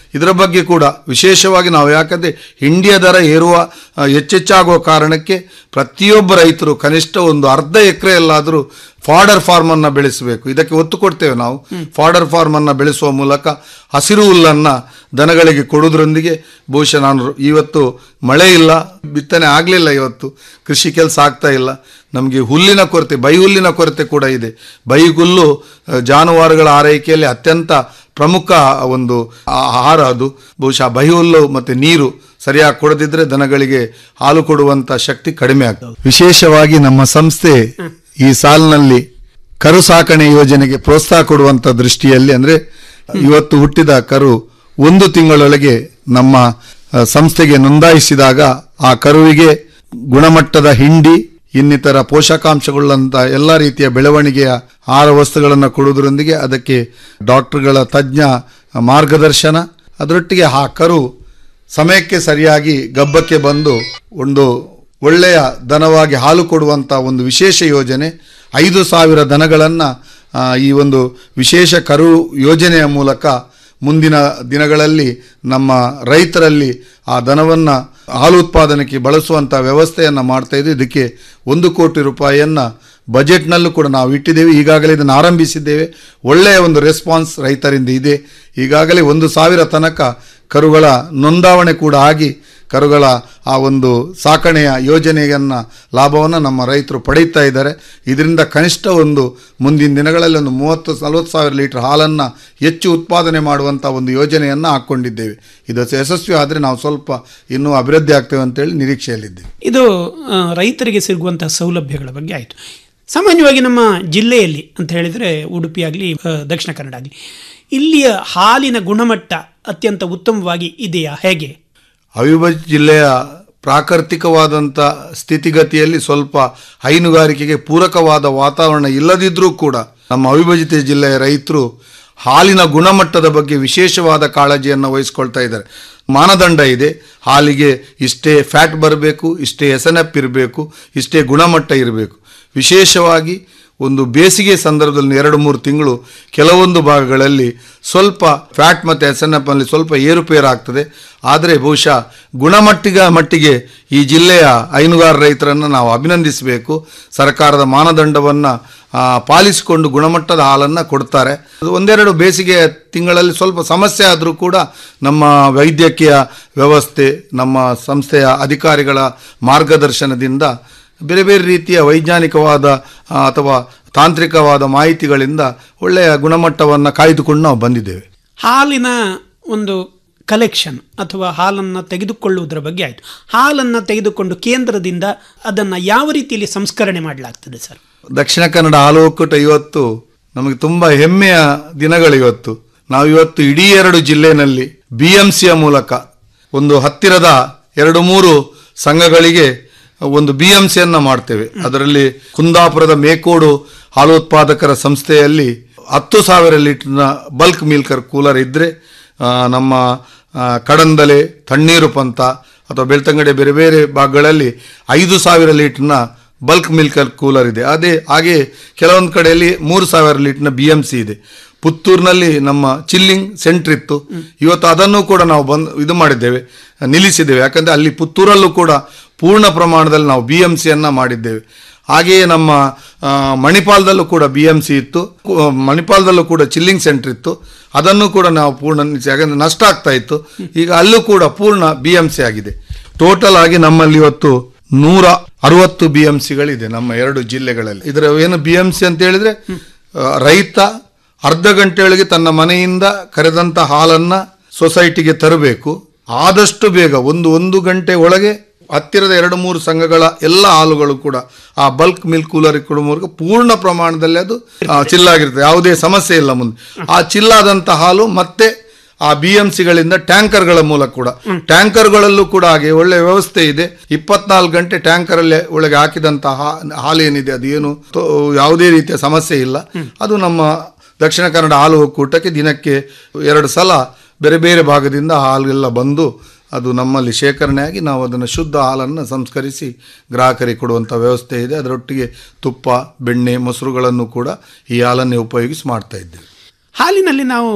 F: ಇದರ ಬಗ್ಗೆ ಕೂಡ ವಿಶೇಷವಾಗಿ ನಾವು ಯಾಕಂದ್ರೆ ಹಿಂಡಿಯ ದರ ಏರುವ ಆ, ಹೆಚ್ಚೆಚ್ಚಾಗುವ ಕಾರಣಕ್ಕೆ ಪ್ರತಿಯೊಬ್ಬ ರೈತರು ಕನಿಷ್ಠ ಒಂದು ಅರ್ಧ ಎಕರೆಯಲ್ಲಾದರೂ ಫಾಡರ್ ಫಾರ್ಮ್ ಅನ್ನ ಬೆಳೆಸಬೇಕು ಇದಕ್ಕೆ ಒತ್ತು ಕೊಡ್ತೇವೆ ನಾವು ಫಾಡರ್ ಫಾರ್ಮ್ ಅನ್ನ ಬೆಳೆಸುವ ಮೂಲಕ ಹಸಿರು ಹುಲ್ಲನ್ನ ದನಗಳಿಗೆ ಕೊಡುವುದರೊಂದಿಗೆ ಬಹುಶಃ ನಾನು ಇವತ್ತು ಮಳೆ ಇಲ್ಲ ಬಿತ್ತನೆ ಆಗಲಿಲ್ಲ ಇವತ್ತು ಕೃಷಿ ಕೆಲಸ ಆಗ್ತಾ ಇಲ್ಲ ನಮಗೆ ಹುಲ್ಲಿನ ಕೊರತೆ ಬೈ ಹುಲ್ಲಿನ ಕೊರತೆ ಕೂಡ ಇದೆ ಬೈ ಹುಲ್ಲು ಆ, ಜಾನುವಾರುಗಳ ಆರೈಕೆಯಲ್ಲಿ ಅತ್ಯಂತ ಪ್ರಮುಖ ಒಂದು ಆಹಾರ ಅದು ಬಹುಶಃ ಬೈ ಹುಲ್ಲು ಮತ್ತೆ ನೀರು ಸರಿಯಾಗಿ ಕೊಡದಿದ್ರೆ ದನಗಳಿಗೆ ಹಾಲು ಕೊಡುವಂತ ಶಕ್ತಿ ಕಡಿಮೆ ಆಗ್ತದೆ ವಿಶೇಷವಾಗಿ ನಮ್ಮ ಸಂಸ್ಥೆ ಈ ಸಾಲಿನಲ್ಲಿ ಕರು ಸಾಕಣೆ ಯೋಜನೆಗೆ ಪ್ರೋತ್ಸಾಹ ಕೊಡುವಂತ ದೃಷ್ಟಿಯಲ್ಲಿ ಅಂದ್ರೆ ಇವತ್ತು ಹುಟ್ಟಿದ ಕರು ಒಂದು ತಿಂಗಳೊಳಗೆ ನಮ್ಮ ಆ, ಸಂಸ್ಥೆಗೆ ನೋಂದಾಯಿಸಿದಾಗ ಆ ಕರುವಿಗೆ ಗುಣಮಟ್ಟದ ಹಿಂಡಿ ಇನ್ನಿತರ ಪೋಷಕಾಂಶಗಳುಳ್ಳಂತ ಎಲ್ಲ ರೀತಿಯ ಬೆಳವಣಿಗೆಯ ಆಹಾರ ವಸ್ತುಗಳನ್ನು ಕೊಡುವುದರೊಂದಿಗೆ ಅದಕ್ಕೆ ಡಾಕ್ಟರ್ಗಳ ತಜ್ಞ ಮಾರ್ಗದರ್ಶನ ಅದರೊಟ್ಟಿಗೆ ಆ ಕರು ಸಮಯಕ್ಕೆ ಸರಿಯಾಗಿ ಗಬ್ಬಕ್ಕೆ ಬಂದು ಒಂದು ಒಳ್ಳೆಯ ದನವಾಗಿ ಹಾಲು ಕೊಡುವಂಥ ಒಂದು ವಿಶೇಷ ಯೋಜನೆ ಐದು ಸಾವಿರ ದನಗಳನ್ನು ಈ ಒಂದು ವಿಶೇಷ ಕರು ಯೋಜನೆಯ ಮೂಲಕ ಮುಂದಿನ ದಿನಗಳಲ್ಲಿ ನಮ್ಮ ರೈತರಲ್ಲಿ ಆ ದನವನ್ನು ಹಾಲು ಉತ್ಪಾದನೆಗೆ ಬಳಸುವಂಥ ವ್ಯವಸ್ಥೆಯನ್ನು ಮಾಡ್ತಾ ಇದ್ದು ಇದಕ್ಕೆ ಒಂದು ಕೋಟಿ ರೂಪಾಯಿಯನ್ನು ಬಜೆಟ್ನಲ್ಲೂ ಕೂಡ ನಾವು ಇಟ್ಟಿದ್ದೇವೆ ಈಗಾಗಲೇ ಇದನ್ನು ಆರಂಭಿಸಿದ್ದೇವೆ ಒಳ್ಳೆಯ ಒಂದು ರೆಸ್ಪಾನ್ಸ್ ರೈತರಿಂದ ಇದೆ ಈಗಾಗಲೇ ಒಂದು ಸಾವಿರ ತನಕ ಕರುಗಳ ನೋಂದಾವಣೆ ಕೂಡ ಆಗಿ ಕರುಗಳ ಆ ಒಂದು ಸಾಕಣೆಯ ಯೋಜನೆಯನ್ನು ಲಾಭವನ್ನು ನಮ್ಮ ರೈತರು ಪಡೆಯುತ್ತಾ ಇದ್ದಾರೆ ಇದರಿಂದ ಕನಿಷ್ಠ ಒಂದು ಮುಂದಿನ ದಿನಗಳಲ್ಲಿ ಒಂದು ಮೂವತ್ತು ನಲವತ್ತು ಸಾವಿರ ಲೀಟರ್ ಹಾಲನ್ನು ಹೆಚ್ಚು ಉತ್ಪಾದನೆ ಮಾಡುವಂಥ ಒಂದು ಯೋಜನೆಯನ್ನು ಹಾಕ್ಕೊಂಡಿದ್ದೇವೆ ಇದು ಯಶಸ್ವಿ ಆದರೆ ನಾವು ಸ್ವಲ್ಪ ಇನ್ನೂ ಅಭಿವೃದ್ಧಿ ಆಗ್ತೇವೆ ಅಂತೇಳಿ ನಿರೀಕ್ಷೆಯಲ್ಲಿದ್ದೇವೆ
E: ಇದು ಆ, ರೈತರಿಗೆ ಸಿಗುವಂತಹ ಸೌಲಭ್ಯಗಳ ಬಗ್ಗೆ ಆಯಿತು ಸಾಮಾನ್ಯವಾಗಿ ನಮ್ಮ ಜಿಲ್ಲೆಯಲ್ಲಿ ಅಂತ ಹೇಳಿದರೆ ಉಡುಪಿ ಆಗಲಿ ದಕ್ಷಿಣ ಕನ್ನಡ ಆಗಲಿ ಇಲ್ಲಿಯ ಹಾಲಿನ ಗುಣಮಟ್ಟ ಅತ್ಯಂತ ಉತ್ತಮವಾಗಿ ಇದೆಯಾ ಹೇಗೆ
F: ಅವಿಭಜಿತ ಜಿಲ್ಲೆಯ ಪ್ರಾಕೃತಿಕವಾದಂಥ ಸ್ಥಿತಿಗತಿಯಲ್ಲಿ ಸ್ವಲ್ಪ ಹೈನುಗಾರಿಕೆಗೆ ಪೂರಕವಾದ ವಾತಾವರಣ ಇಲ್ಲದಿದ್ರೂ ಕೂಡ ನಮ್ಮ ಅವಿಭಜಿತ ಜಿಲ್ಲೆಯ ರೈತರು ಹಾಲಿನ ಗುಣಮಟ್ಟದ ಬಗ್ಗೆ ವಿಶೇಷವಾದ ಕಾಳಜಿಯನ್ನು ವಹಿಸ್ಕೊಳ್ತಾ ಇದ್ದಾರೆ ಮಾನದಂಡ ಇದೆ ಹಾಲಿಗೆ ಇಷ್ಟೇ ಫ್ಯಾಟ್ ಬರಬೇಕು ಇಷ್ಟೇ ಎಸೆನಪ್ ಇರಬೇಕು ಇಷ್ಟೇ ಗುಣಮಟ್ಟ ಇರಬೇಕು ವಿಶೇಷವಾಗಿ ಒಂದು ಬೇಸಿಗೆ ಸಂದರ್ಭದಲ್ಲಿ ಎರಡು ಮೂರು ತಿಂಗಳು ಕೆಲವೊಂದು ಭಾಗಗಳಲ್ಲಿ ಸ್ವಲ್ಪ ಫ್ಯಾಟ್ ಮತ್ತು ಎಸ್ ಎನ್ ಎಫ್ ಅಲ್ಲಿ ಸ್ವಲ್ಪ ಏರುಪೇರು ಆಗ್ತದೆ ಆದರೆ ಬಹುಶಃ ಗುಣಮಟ್ಟಿಗ ಮಟ್ಟಿಗೆ ಈ ಜಿಲ್ಲೆಯ ಹೈನುಗಾರ ರೈತರನ್ನು ನಾವು ಅಭಿನಂದಿಸಬೇಕು ಸರ್ಕಾರದ ಮಾನದಂಡವನ್ನು ಪಾಲಿಸಿಕೊಂಡು ಗುಣಮಟ್ಟದ ಹಾಲನ್ನು ಕೊಡ್ತಾರೆ ಅದು ಒಂದೆರಡು ಬೇಸಿಗೆ ತಿಂಗಳಲ್ಲಿ ಸ್ವಲ್ಪ ಸಮಸ್ಯೆ ಆದರೂ ಕೂಡ ನಮ್ಮ ವೈದ್ಯಕೀಯ ವ್ಯವಸ್ಥೆ ನಮ್ಮ ಸಂಸ್ಥೆಯ ಅಧಿಕಾರಿಗಳ ಮಾರ್ಗದರ್ಶನದಿಂದ ಬೇರೆ ಬೇರೆ ರೀತಿಯ ವೈಜ್ಞಾನಿಕವಾದ ಆ, ಅಥವಾ ತಾಂತ್ರಿಕವಾದ ಮಾಹಿತಿಗಳಿಂದ ಒಳ್ಳೆಯ ಗುಣಮಟ್ಟವನ್ನು ಕಾಯ್ದುಕೊಂಡು ನಾವು ಬಂದಿದ್ದೇವೆ
E: ಹಾಲಿನ ಒಂದು ಕಲೆಕ್ಷನ್ ಅಥವಾ ಹಾಲನ್ನು ತೆಗೆದುಕೊಳ್ಳುವುದರ ಬಗ್ಗೆ ಆಯಿತು ಹಾಲನ್ನು ತೆಗೆದುಕೊಂಡು ಕೇಂದ್ರದಿಂದ ಅದನ್ನು ಯಾವ ರೀತಿಯಲ್ಲಿ ಸಂಸ್ಕರಣೆ ಮಾಡಲಾಗ್ತದೆ ಸರ್
F: ದಕ್ಷಿಣ ಕನ್ನಡ ಹಾಲು ಒಕ್ಕೂಟ ಇವತ್ತು ನಮಗೆ ತುಂಬಾ ಹೆಮ್ಮೆಯ ದಿನಗಳು ಇವತ್ತು ನಾವು ಇವತ್ತು ಇಡೀ ಎರಡು ಜಿಲ್ಲೆಯಲ್ಲಿ ಬಿ ಎಂ ಸಿಯ ಮೂಲಕ ಒಂದು ಹತ್ತಿರದ ಎರಡು ಮೂರು ಸಂಘಗಳಿಗೆ ಒಂದು ಬಿ ಎಂ ಸಿಯನ್ನ ಮಾಡ್ತೇವೆ ಅದರಲ್ಲಿ ಕುಂದಾಪುರದ ಮೇಕೋಡು ಹಾಲು ಉತ್ಪಾದಕರ ಸಂಸ್ಥೆಯಲ್ಲಿ ಹತ್ತು ಸಾವಿರ ಲೀಟರ್ನ ಬಲ್ಕ್ ಮಿಲ್ಕರ್ ಕೂಲರ್ ಇದ್ರೆ ಆ, ನಮ್ಮ ಆ, ಕಡಂದಲೆ ತಣ್ಣೀರು ಪಂತ ಅಥವಾ ಬೆಳ್ತಂಗಡಿ ಬೇರೆ ಬೇರೆ ಭಾಗಗಳಲ್ಲಿ ಐದು ಸಾವಿರ ಲೀಟರ್ನ ಬಲ್ಕ್ ಮಿಲ್ಕರ್ ಕೂಲರ್ ಇದೆ ಅದೇ ಹಾಗೆ ಕೆಲವೊಂದು ಕಡೆಯಲ್ಲಿ ಮೂರು ಸಾವಿರ ಲೀಟರ್ನ ಬಿ ಎಂ ಸಿ ಇದೆ ಪುತ್ತೂರಿನಲ್ಲಿ ನಮ್ಮ ಚಿಲ್ಲಿಂಗ್ ಸೆಂಟರ್ ಇತ್ತು ಇವತ್ತು ಅದನ್ನು ಕೂಡ ನಾವು ಬಂದ್ ಇದು ಮಾಡಿದ್ದೇವೆ ನಿಲ್ಲಿಸಿದ್ದೇವೆ ಯಾಕಂದ್ರೆ ಅಲ್ಲಿ ಪುತ್ತೂರಲ್ಲೂ ಕೂಡ ಪೂರ್ಣ ಪ್ರಮಾಣದಲ್ಲಿ ನಾವು ಬಿ ಎಂ ಸಿಯನ್ನ ಮಾಡಿದ್ದೇವೆ ಹಾಗೆಯೇ ನಮ್ಮ ಆ, ಮಣಿಪಾಲದಲ್ಲೂ ಕೂಡ ಬಿ ಎಂ ಸಿ ಇತ್ತು ಕು- ಮಣಿಪಾಲದಲ್ಲೂ ಕೂಡ ಚಿಲ್ಲಿಂಗ್ ಸೆಂಟರ್ ಇತ್ತು ಅದನ್ನು ಕೂಡ ನಾವು ಪೂರ್ಣ ನಿಲ್ಲಿಸಿ ಯಾಕಂದ್ರೆ ನಷ್ಟ ಆಗ್ತಾ ಇತ್ತು ಈಗ ಅಲ್ಲೂ ಕೂಡ ಪೂರ್ಣ ಬಿ ಎಂ ಸಿ ಆಗಿದೆ ಟೋಟಲ್ ಆಗಿ ನಮ್ಮಲ್ಲಿ ಇವತ್ತು ನೂರ ಅರವತ್ತು ಬಿ ಎಂ ಸಿಗಳಿದೆ ನಮ್ಮ ಎರಡು ಜಿಲ್ಲೆಗಳಲ್ಲಿ ಇದರ ಏನು ಬಿ ಎಂ ಸಿ ಅಂತ ಹೇಳಿದ್ರೆ ಆ, ರೈತ ಅರ್ಧ ಗಂಟೆಯೊಳಗೆ ತನ್ನ ಮನೆಯಿಂದ ಕರೆದಂತ ಹಾಲನ್ನ ಸೊಸೈಟಿಗೆ ತರಬೇಕು ಆದಷ್ಟು ಬೇಗ ಒಂದು ಒಂದು ಗಂಟೆ ಒಳಗೆ ಹತ್ತಿರದ ಎರಡು ಮೂರು ಸಂಘಗಳ ಎಲ್ಲ ಹಾಲುಗಳು ಕೂಡ ಆ ಬಲ್ಕ್ ಮಿಲ್ಕ್ ಕೂಲರ್ ಕೊಡುವ ಮೂಲಕ ಪೂರ್ಣ ಪ್ರಮಾಣದಲ್ಲಿ ಅದು ಆ, ಚಿಲ್ಲಾಗಿರ್ತದೆ ಯಾವುದೇ ಸಮಸ್ಯೆ ಇಲ್ಲ ಮುಂದೆ ಆ ಚಿಲ್ಲಾದಂತ ಹಾಲು ಮತ್ತೆ ಆ ಬಿ ಎಂ ಸಿಗಳಿಂದ ಟ್ಯಾಂಕರ್ಗಳ ಮೂಲಕ ಕೂಡ ಟ್ಯಾಂಕರ್ಗಳಲ್ಲೂ ಕೂಡ ಹಾಗೆ ಒಳ್ಳೆ ವ್ಯವಸ್ಥೆ ಇದೆ ಇಪ್ಪತ್ನಾಲ್ಕು ಗಂಟೆ ಟ್ಯಾಂಕರ್ ಅಲ್ಲೇ ಒಳಗೆ ಹಾಕಿದಂತ ಹಾ- ಹಾಲು ಏನಿದೆ ಅದು ಏನು ತೋ- ಯಾವುದೇ ರೀತಿಯ ಸಮಸ್ಯೆ ಇಲ್ಲ ಅದು ನಮ್ಮ ದಕ್ಷಿಣ ಕನ್ನಡ ಹಾಲು ಒಕ್ಕೂಟಕ್ಕೆ ದಿನಕ್ಕೆ ಎರಡು ಸಲ ಬೇರೆ ಬೇರೆ ಭಾಗದಿಂದ ಹಾಲೆಲ್ಲ ಬಂದು ಅದು ನಮ್ಮಲ್ಲಿ ಶೇಖರಣೆಯಾಗಿ ನಾವು ಅದನ್ನು ಶುದ್ಧ ಹಾಲನ್ನು ಸಂಸ್ಕರಿಸಿ ಗ್ರಾಹಕರಿಗೆ ಕೊಡುವಂಥ ವ್ಯವಸ್ಥೆ ಇದೆ ಅದರೊಟ್ಟಿಗೆ ತುಪ್ಪ ಬೆಣ್ಣೆ ಮೊಸರುಗಳನ್ನು ಕೂಡ ಈ ಹಾಲನ್ನೇ ಉಪಯೋಗಿಸಿ ಮಾಡ್ತಾ ಇದ್ದೇವೆ
E: ಹಾಲಿನಲ್ಲಿ ನಾವು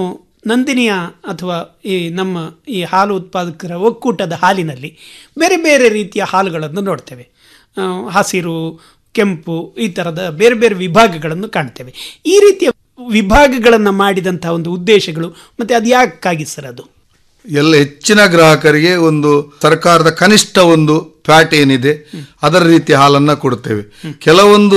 E: ನಂದಿನಿಯ ಅಥವಾ ಈ ನಮ್ಮ ಈ ಹಾಲು ಉತ್ಪಾದಕರ ಒಕ್ಕೂಟದ ಹಾಲಿನಲ್ಲಿ ಬೇರೆ ಬೇರೆ ರೀತಿಯ ಹಾಲುಗಳನ್ನು ನೋಡ್ತೇವೆ ಆ, ಹಸಿರು ಕೆಂಪು ಈ ಥರದ ಬೇರೆ ಬೇರೆ ವಿಭಾಗಗಳನ್ನು ಕಾಣ್ತೇವೆ ಈ ರೀತಿಯ ವಿಭಾಗಗಳನ್ನು ಮಾಡಿದಂಥ ಒಂದು ಉದ್ದೇಶಗಳು ಮತ್ತು ಅದು ಯಾಕಾಗಿ ಸರ್ ಅದು
F: ಎಲ್ಲ ಹೆಚ್ಚಿನ ಗ್ರಾಹಕರಿಗೆ ಒಂದು ಸರ್ಕಾರದ ಕನಿಷ್ಠ ಒಂದು ಫ್ಯಾಟ್ ಏನಿದೆ ಅದರ ರೀತಿಯ ಹಾಲನ್ನ ಕೊಡ್ತೇವೆ ಕೆಲವೊಂದು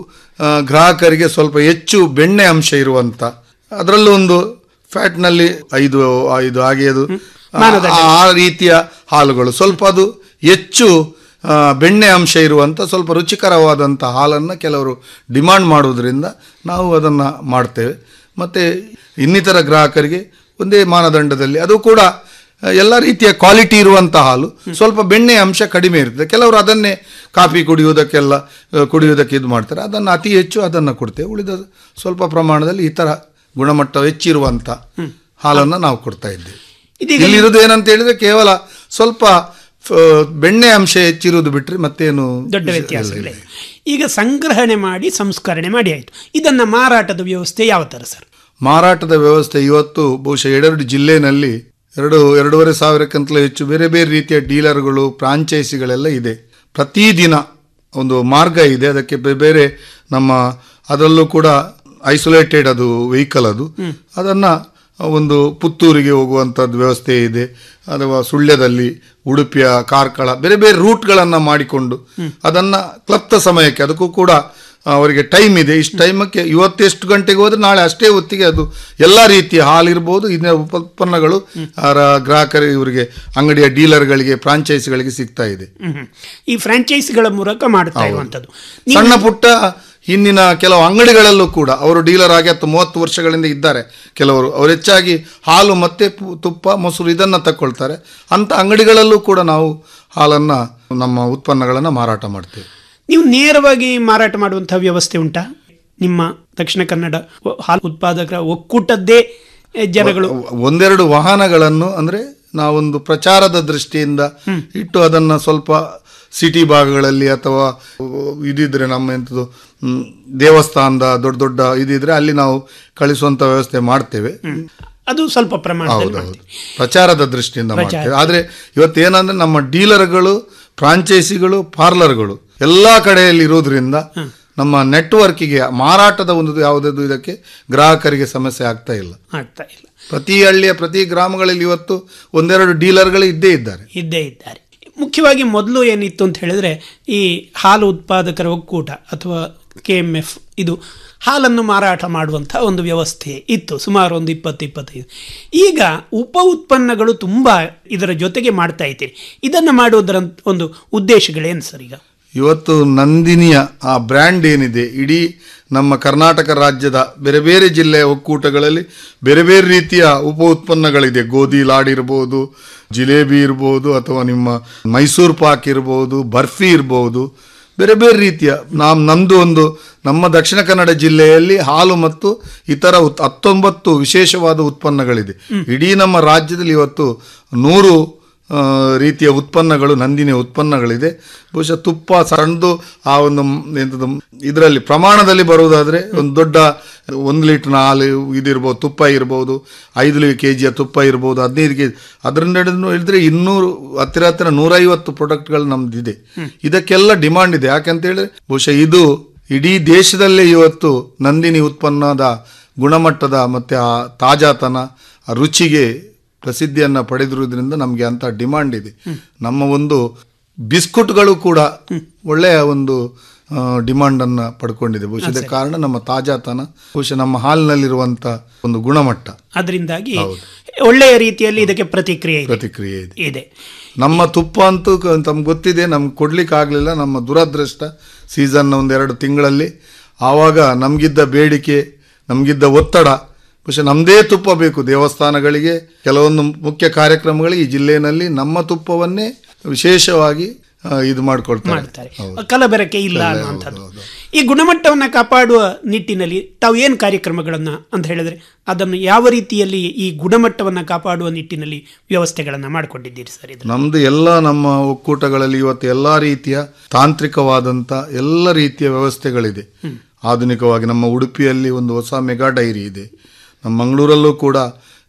F: ಆ, ಗ್ರಾಹಕರಿಗೆ ಸ್ವಲ್ಪ ಹೆಚ್ಚು ಬೆಣ್ಣೆ ಅಂಶ ಇರುವಂತ ಅದರಲ್ಲೂ ಒಂದು ಫ್ಯಾಟ್ನಲ್ಲಿ ಐದು ಐದು ಹಾಗೆ ಅದು ಆ- ಆ ರೀತಿಯ ಹಾಲುಗಳು ಸ್ವಲ್ಪ ಅದು ಹೆಚ್ಚು ಆ, ಬೆಣ್ಣೆ ಅಂಶ ಇರುವಂತ ಸ್ವಲ್ಪ ರುಚಿಕರವಾದಂಥ ಹಾಲನ್ನು ಕೆಲವರು ಡಿಮಾಂಡ್ ಮಾಡುವುದರಿಂದ ನಾವು ಅದನ್ನು ಮಾಡ್ತೇವೆ ಮತ್ತೆ ಇನ್ನಿತರ ಗ್ರಾಹಕರಿಗೆ ಒಂದೇ ಮಾನದಂಡದಲ್ಲಿ ಅದು ಕೂಡ ಆ, ಎಲ್ಲ ರೀತಿಯ ಕ್ವಾಲಿಟಿ ಇರುವಂಥ ಹಾಲು ಸ್ವಲ್ಪ ಬೆಣ್ಣೆ ಅಂಶ ಕಡಿಮೆ ಇರ್ತದೆ ಕೆಲವರು ಅದನ್ನೇ ಕಾಫಿ ಕುಡಿಯುವುದಕ್ಕೆಲ್ಲ ಆ, ಕುಡಿಯುವುದಕ್ಕೆ ಇದು ಮಾಡ್ತಾರೆ ಅದನ್ನು ಅತಿ ಹೆಚ್ಚು ಅದನ್ನು ಕೊಡ್ತೇವೆ ಉಳಿದ ಸ್ವಲ್ಪ ಪ್ರಮಾಣದಲ್ಲಿ ಈ ಥರ ಗುಣಮಟ್ಟ ಹೆಚ್ಚಿರುವಂಥ ಹಾಲನ್ನು ನಾವು ಕೊಡ್ತಾ ಇದ್ದೇವೆ
E: ಇದೀಗ
F: ಇಲ್ಲಿರುವುದು ಏನಂತ ಹೇಳಿದ್ರೆ ಕೇವಲ ಸ್ವಲ್ಪ ಆ, ಬೆಣ್ಣೆ ಅಂಶ ಹೆಚ್ಚಿರುವುದು ಬಿಟ್ರೆ ಮತ್ತೇನು
E: ದೊಡ್ಡ
F: ವಿಷಯ
E: ವ್ಯತ್ಯಾಸಗಳೇ
F: ಇಲ್ಲ.
E: ಈಗ ಸಂಗ್ರಹಣೆ ಮಾಡಿ ಸಂಸ್ಕರಣೆ ಮಾಡಿ ಆಯಿತು ಇದನ್ನು ಮಾರಾಟದ ವ್ಯವಸ್ಥೆ ಯಾವ ಥರ ಸರ್
F: ಮಾರಾಟದ ವ್ಯವಸ್ಥೆ ಇವತ್ತು ಬಹುಶಃ ಎರಡೆರಡು ಜಿಲ್ಲೆನಲ್ಲಿ ಎರಡು ಎರಡೂವರೆ ಸಾವಿರಕ್ಕಿಂತಲೂ ಹೆಚ್ಚು ಬೇರೆ ಬೇರೆ ರೀತಿಯ ಡೀಲರ್ಗಳು ಫ್ರಾಂಚೈಸಿಗಳೆಲ್ಲ ಇದೆ ಪ್ರತಿದಿನ ಒಂದು ಮಾರ್ಗ ಇದೆ ಅದಕ್ಕೆ ಬೆ- ಬೇರೆ ನಮ್ಮ ಅದರಲ್ಲೂ ಕೂಡ ಐಸೋಲೇಟೆಡ್ ಅದು ವೆಹಿಕಲ್ ಅದು ಅದನ್ನ ಒಂದು ಪುತ್ತೂರಿಗೆ ಹೋಗುವಂಥದ್ದು ವ್ಯವಸ್ಥೆ ಇದೆ ಅಥವಾ ಸುಳ್ಯದಲ್ಲಿ ಉಡುಪಿಯ ಕಾರ್ಕಳ ಬೇರೆ ಬೇರೆ ರೂಟ್ಗಳನ್ನು ಮಾಡಿಕೊಂಡು ಅದನ್ನ ಕ್ಲಪ್ತ ಸಮಯಕ್ಕೆ ಅದಕ್ಕೂ ಕೂಡ ಅವರಿಗೆ ಟೈಮ್ ಇದೆ ಇಷ್ಟು ಟೈಮಕ್ಕೆ ಇವತ್ತು ಎಷ್ಟು ಗಂಟೆಗೆ ಹೋದ್ರೆ ನಾಳೆ ಅಷ್ಟೇ ಹೊತ್ತಿಗೆ ಅದು ಎಲ್ಲ ರೀತಿಯ ಹಾಲಿರ್ಬೋದು ಇನ್ನ ಉಪ- ಉತ್ಪನ್ನಗಳು ಆ ರ- ಗ್ರಾಹಕರಿಗೆ ಇವರಿಗೆ ಅಂಗಡಿಯ ಡೀಲರ್ಗಳಿಗೆ ಫ್ರಾಂಚೈಸಿಗಳಿಗೆ ಸಿಗ್ತಾ ಇದೆ
E: ಹ್ಮ್ ಹ್ಮ್. ಈ ಫ್ರಾಂಚೈಸಿಗಳ ಮೂಲಕ ಮಾಡ್ತಾ ಇರುವಂಥದ್ದು ನೀವು-
F: ಸಣ್ಣ ಪುಟ್ಟ ಹಿಂದಿನ ಕೆಲವು ಅಂಗಡಿಗಳಲ್ಲೂ ಕೂಡ ಅವರು ಡೀಲರ್ ಆಗಿ ಹತ್ತು ಮೂವತ್ತು ವರ್ಷಗಳಿಂದ ಇದ್ದಾರೆ ಕೆಲವರು ಅವರು ಹೆಚ್ಚಾಗಿ ಹಾಲು ಮತ್ತೆ ಪು- ತುಪ್ಪ ಮೊಸರು ಇದನ್ನ ತಗೊಳ್ತಾರೆ ಅಂತ ಅಂಗಡಿಗಳಲ್ಲೂ ಕೂಡ ನಾವು ಹಾಲನ್ನ ನಮ್ಮ ಉತ್ಪನ್ನಗಳನ್ನು ಮಾರಾಟ ಮಾಡ್ತೇವೆ
E: ನೀವು ನೇರವಾಗಿ ಮಾರಾಟ ಮಾಡುವಂಥ ವ್ಯವಸ್ಥೆ ಉಂಟಾ ನಿಮ್ಮ ದಕ್ಷಿಣ ಕನ್ನಡ ಒ- ಹಾಲು ಉತ್ಪಾದಕರ ಒಕ್ಕೂಟದ್ದೇ ಎ, ಜನಗಳು
F: ಒಂದೆರಡು ವಾಹನಗಳನ್ನು ಅಂದ್ರೆ ನಾವೊಂದು ಪ್ರಚಾರದ ದೃಷ್ಟಿಯಿಂದ ಇಟ್ಟು ಅದನ್ನ ಸ್ವಲ್ಪ ಸಿಟಿ ಭಾಗಗಳಲ್ಲಿ ಅಥವಾ ಇದಿದ್ರೆ ನಮ್ಮ ಎಂಥದ್ದು ಹ್ಮ್, ದೇವಸ್ಥಾನದ ದೊಡ್ಡ ದೊಡ್ಡ ಇದಿದ್ರೆ ಅಲ್ಲಿ ನಾವು ಕಳಿಸುವಂತ ವ್ಯವಸ್ಥೆ ಮಾಡ್ತೇವೆ
E: ಅದು ಸ್ವಲ್ಪ ಪ್ರಮಾಣದಲ್ಲಿ
F: ಹೌದೌದು
E: ಮಾಡ್ತೀವಿ.
F: ಪ್ರಚಾರದ ದೃಷ್ಟಿಯಿಂದ ಮಾಡ್ತೇವೆ ಆದ್ರೆ ಇವತ್ತೇನಂದ್ರೆ ನಮ್ಮ ಡೀಲರ್ಗಳು ಫ್ರಾಂಚೈಸಿಗಳು ಪಾರ್ಲರ್ಗಳು ಎಲ್ಲಾ ಕಡೆಯಲ್ಲಿ ಇರೋದ್ರಿಂದ ನಮ್ಮ ನೆಟ್ವರ್ಕಿಗೆ ಮಾರಾಟದ ಒಂದು ಯಾವುದಾದ್ರು ಇದಕ್ಕೆ ಗ್ರಾಹಕರಿಗೆ ಸಮಸ್ಯೆ ಆಗ್ತಾ ಇಲ್ಲ
E: ಆಗ್ತಾ ಇಲ್ಲ
F: ಪ್ರತಿ ಹಳ್ಳಿಯ ಪ್ರತಿ ಗ್ರಾಮಗಳಲ್ಲಿ ಇವತ್ತು ಒಂದೆರಡು ಡೀಲರ್ಗಳು ಇದ್ದೇ ಇದ್ದಾರೆ
E: ಇದ್ದೇ ಇದ್ದಾರೆ ಮುಖ್ಯವಾಗಿ ಮೊದಲು ಏನಿತ್ತು ಅಂತ ಹೇಳಿದ್ರೆ ಈ ಹಾಲು ಉತ್ಪಾದಕರ ಒಕ್ಕೂಟ ಅಥವಾ ಕೆ ಎಮ್ ಎಫ್ ಇದು ಹಾಲನ್ನು ಮಾರಾಟ ಮಾಡುವಂಥ ಒಂದು ವ್ಯವಸ್ಥೆ ಇತ್ತು ಸುಮಾರು ಒಂದು ಇಪ್ಪತ್ತು ಇಪ್ಪತ್ತೈದು ಈಗ ಉಪ ಉತ್ಪನ್ನಗಳು ತುಂಬ ಇದರ ಜೊತೆಗೆ ಮಾಡ್ತಾ ಇದ್ದೀರಿ ಇದನ್ನು ಮಾಡುವುದರ ಒಂದು ಉದ್ದೇಶಗಳೇನು ಸರ್ ಈಗ
F: ಇವತ್ತು ನಂದಿನಿಯ ಆ ಬ್ರ್ಯಾಂಡ್ ಏನಿದೆ ಇಡೀ ನಮ್ಮ ಕರ್ನಾಟಕ ರಾಜ್ಯದ ಬೇರೆ ಬೇರೆ ಜಿಲ್ಲೆಯ ಒಕ್ಕೂಟಗಳಲ್ಲಿ ಬೇರೆ ಬೇರೆ ರೀತಿಯ ಉಪ ಉತ್ಪನ್ನಗಳಿದೆ ಗೋಧಿ ಲಾಡ್ ಇರ್ಬೋದು ಜಿಲೇಬಿ ಇರ್ಬೋದು ಅಥವಾ ನಿಮ್ಮ ಮೈಸೂರು ಪಾಕ್ ಇರ್ಬೋದು ಬರ್ಫಿ ಇರ್ಬೋದು ಬೇರೆ ಬೇರೆ ರೀತಿಯ ನಾವು ನಮ್ಮದು ಒಂದು ನಮ್ಮ ದಕ್ಷಿಣ ಕನ್ನಡ ಜಿಲ್ಲೆಯಲ್ಲಿ ಹಾಲು ಮತ್ತು ಇತರ ಉತ್- ಹತ್ತೊಂಬತ್ತು ವಿಶೇಷವಾದ ಉತ್ಪನ್ನಗಳಿದೆ ಇಡೀ ನಮ್ಮ ರಾಜ್ಯದಲ್ಲಿ ಇವತ್ತು ನೂರು ಆ, ರೀತಿಯ ಉತ್ಪನ್ನಗಳು ನಂದಿನಿ ಉತ್ಪನ್ನಗಳಿದೆ ಬಹುಶಃ ತುಪ್ಪ ಸಣ್ಣದು ಆ ಒಂದು ಎಂಥದ್ದು ಇದರಲ್ಲಿ ಪ್ರಮಾಣದಲ್ಲಿ ಬರುವುದಾದ್ರೆ ಒಂದು ದೊಡ್ಡ ಒಂದು ಲೀಟರ್ನ ಹಾಲು ಇದಿರ್ಬೋದು ತುಪ್ಪ ಇರ್ಬೋದು ಐದು ಕೆ ಜಿಯ ತುಪ್ಪ ಇರ್ಬೋದು ಹದಿನೈದು ಕೆ ಜಿ ಅದರಿಂದ ಹೇಳಿದ್ರೆ ಇನ್ನೂರು ಹತ್ತಿರ ಹತ್ತಿರ ನೂರೈವತ್ತು ಪ್ರಾಡಕ್ಟ್ಗಳು ನಮ್ದಿದೆ ಇದಕ್ಕೆಲ್ಲ ಡಿಮಾಂಡ್ ಇದೆ ಯಾಕಂತ ಹೇಳಿದ್ರೆ ಬಹುಶಃ ಇದು ಇಡೀ ದೇಶದಲ್ಲೇ ಇವತ್ತು ನಂದಿನಿ ಉತ್ಪನ್ನದ ಗುಣಮಟ್ಟದ ಮತ್ತೆ ಆ ತಾಜಾತನ ಆ ರುಚಿಗೆ ಪ್ರಸಿದ್ಧಿಯನ್ನ ಪಡೆದಿರುವುದರಿಂದ ನಮಗೆ ಅಂತ ಡಿಮಾಂಡ್ ಇದೆ ನಮ್ಮ ಒಂದು ಬಿಸ್ಕುಟ್ಗಳು ಕೂಡ ಒಳ್ಳೆಯ ಒಂದು ಡಿಮಾಂಡ್ ಅನ್ನ ಪಡ್ಕೊಂಡಿದೆ ಬಹುಶಃ ಇದಕ್ಕೆ ಕಾರಣ ನಮ್ಮ ತಾಜಾತನ ಬಹುಶಃ ನಮ್ಮ ಹಾಲಿನಲ್ಲಿರುವಂತ ಒಂದು ಗುಣಮಟ್ಟ
E: ಅದರಿಂದಾಗಿ ಒಳ್ಳೆಯ ರೀತಿಯಲ್ಲಿ ಇದಕ್ಕೆ ಪ್ರತಿಕ್ರಿಯೆ ಇದೆ.
F: ಪ್ರತಿಕ್ರಿಯೆ ಇದೆ
E: ಇದೆ
F: ನಮ್ಮ ತುಪ್ಪ ಅಂತೂ ಕ- ತಮ್ಗೆ ಗೊತ್ತಿದೆ ನಮ್ಗೆ ಕೊಡ್ಲಿಕ್ಕೆ ಆಗಲಿಲ್ಲ ನಮ್ಮ ದುರದೃಷ್ಟ ಸೀಸನ್ ಒಂದೆರಡು ತಿಂಗಳಲ್ಲಿ ಆವಾಗ ನಮಗಿದ್ದ ಬೇಡಿಕೆ ನಮಗಿದ್ದ ಒತ್ತಡ ಬಹುಶಃ ನಮ್ಮದೇ ತುಪ್ಪ ಬೇಕು ದೇವಸ್ಥಾನಗಳಿಗೆ ಕೆಲವೊಂದು ಮುಖ್ಯ ಕಾರ್ಯಕ್ರಮಗಳಿಗೆ ಈ ಜಿಲ್ಲೆಯಲ್ಲಿ ನಮ್ಮ ತುಪ್ಪವನ್ನೇ ವಿಶೇಷವಾಗಿ ಆ, ಇದು ಮಾಡ್ಕೊಳ್ತಾರೆ
E: ಮಾಡ್ತಾರೆ ಕಲಬೆರಕೆ ಇಲ್ಲ ಅನ್ನುವಂಥದ್ದು ಈ ಗುಣಮಟ್ಟವನ್ನು ಕಾಪಾಡುವ ನಿಟ್ಟಿನಲ್ಲಿ ತಾವು ಏನು ಕಾರ್ಯಕ್ರಮಗಳನ್ನು ಅಂತ ಹೇಳಿದ್ರೆ ಅದನ್ನು ಯಾವ ರೀತಿಯಲ್ಲಿ ಈ ಗುಣಮಟ್ಟವನ್ನು ಕಾಪಾಡುವ ನಿಟ್ಟಿನಲ್ಲಿ ವ್ಯವಸ್ಥೆಗಳನ್ನು ಮಾಡಿಕೊಂಡಿದ್ದೀರಿ ಸರ್ ಇದು
F: ನಮ್ದು ಎಲ್ಲ ನಮ್ಮ ಒಕ್ಕೂಟಗಳಲ್ಲಿ ಇವತ್ತು ಎಲ್ಲ ರೀತಿಯ ತಾಂತ್ರಿಕವಾದಂಥ ಎಲ್ಲ ರೀತಿಯ ವ್ಯವಸ್ಥೆಗಳಿದೆ ಆಧುನಿಕವಾಗಿ ನಮ್ಮ ಉಡುಪಿಯಲ್ಲಿ ಒಂದು ಹೊಸ ಮೆಗಾ ಡೈರಿ ಇದೆ ನಮ್ಮ ಮಂಗಳೂರಲ್ಲೂ ಕೂಡ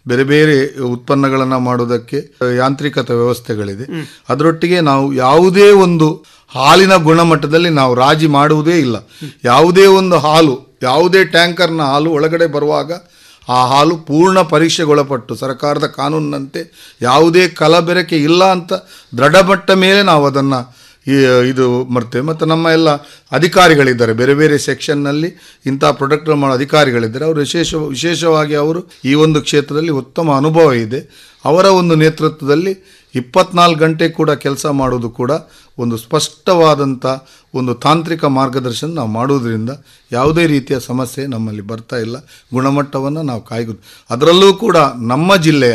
F: ಬೇರೆ ಬೇರೆ ಉತ್ಪನ್ನಗಳನ್ನು ಮಾಡೋದಕ್ಕೆ ಯಾಂತ್ರಿಕತ ವ್ಯವಸ್ಥೆಗಳಿದೆ ಅದರೊಟ್ಟಿಗೆ ನಾವು ಯಾವುದೇ ಒಂದು ಹಾಲಿನ ಗುಣಮಟ್ಟದಲ್ಲಿ ನಾವು ರಾಜಿ ಮಾಡುವುದೇ ಇಲ್ಲ ಯಾವುದೇ ಒಂದು ಹಾಲು ಯಾವುದೇ ಟ್ಯಾಂಕರ್ನ ಹಾಲು ಒಳಗಡೆ ಬರುವಾಗ ಆ ಹಾಲು ಪೂರ್ಣ ಪರೀಕ್ಷೆಗೊಳಪಟ್ಟು ಸರ್ಕಾರದ ಕಾನೂನಿನಂತೆ ಯಾವುದೇ ಕಲಬೆರಕೆ ಇಲ್ಲ ಅಂತ ದೃಢಪಟ್ಟ ಮೇಲೆ ನಾವು ಅದನ್ನು ಇದು ಮಾಡ್ತೇವೆ ಮತ್ತು ನಮ್ಮ ಎಲ್ಲ ಅಧಿಕಾರಿಗಳಿದ್ದಾರೆ ಬೇರೆ ಬೇರೆ ಸೆಕ್ಷನ್ನಲ್ಲಿ ಇಂಥ ಪ್ರಾಡಕ್ಟ್ ಮಾಡೋ ಅಧಿಕಾರಿಗಳಿದ್ದಾರೆ ಅವರು ವಿಶೇಷ ವಿಶೇಷವಾಗಿ ಅವರು ಈ ಒಂದು ಕ್ಷೇತ್ರದಲ್ಲಿ ಉತ್ತಮ ಅನುಭವ ಇದೆ ಅವರ ಒಂದು ನೇತೃತ್ವದಲ್ಲಿ ಇಪ್ಪತ್ನಾಲ್ಕು ಗಂಟೆ ಕೂಡ ಕೆಲಸ ಮಾಡೋದು ಕೂಡ ಒಂದು ಸ್ಪಷ್ಟವಾದಂಥ ಒಂದು ತಾಂತ್ರಿಕ ಮಾರ್ಗದರ್ಶನ ನಾವು ಮಾಡುವುದರಿಂದ ಯಾವುದೇ ರೀತಿಯ ಸಮಸ್ಯೆ ನಮ್ಮಲ್ಲಿ ಬರ್ತಾ ಇಲ್ಲ ಗುಣಮಟ್ಟವನ್ನು ನಾವು ಕಾಯ್ಬೋದು ಅದರಲ್ಲೂ ಕೂಡ ನಮ್ಮ ಜಿಲ್ಲೆಯ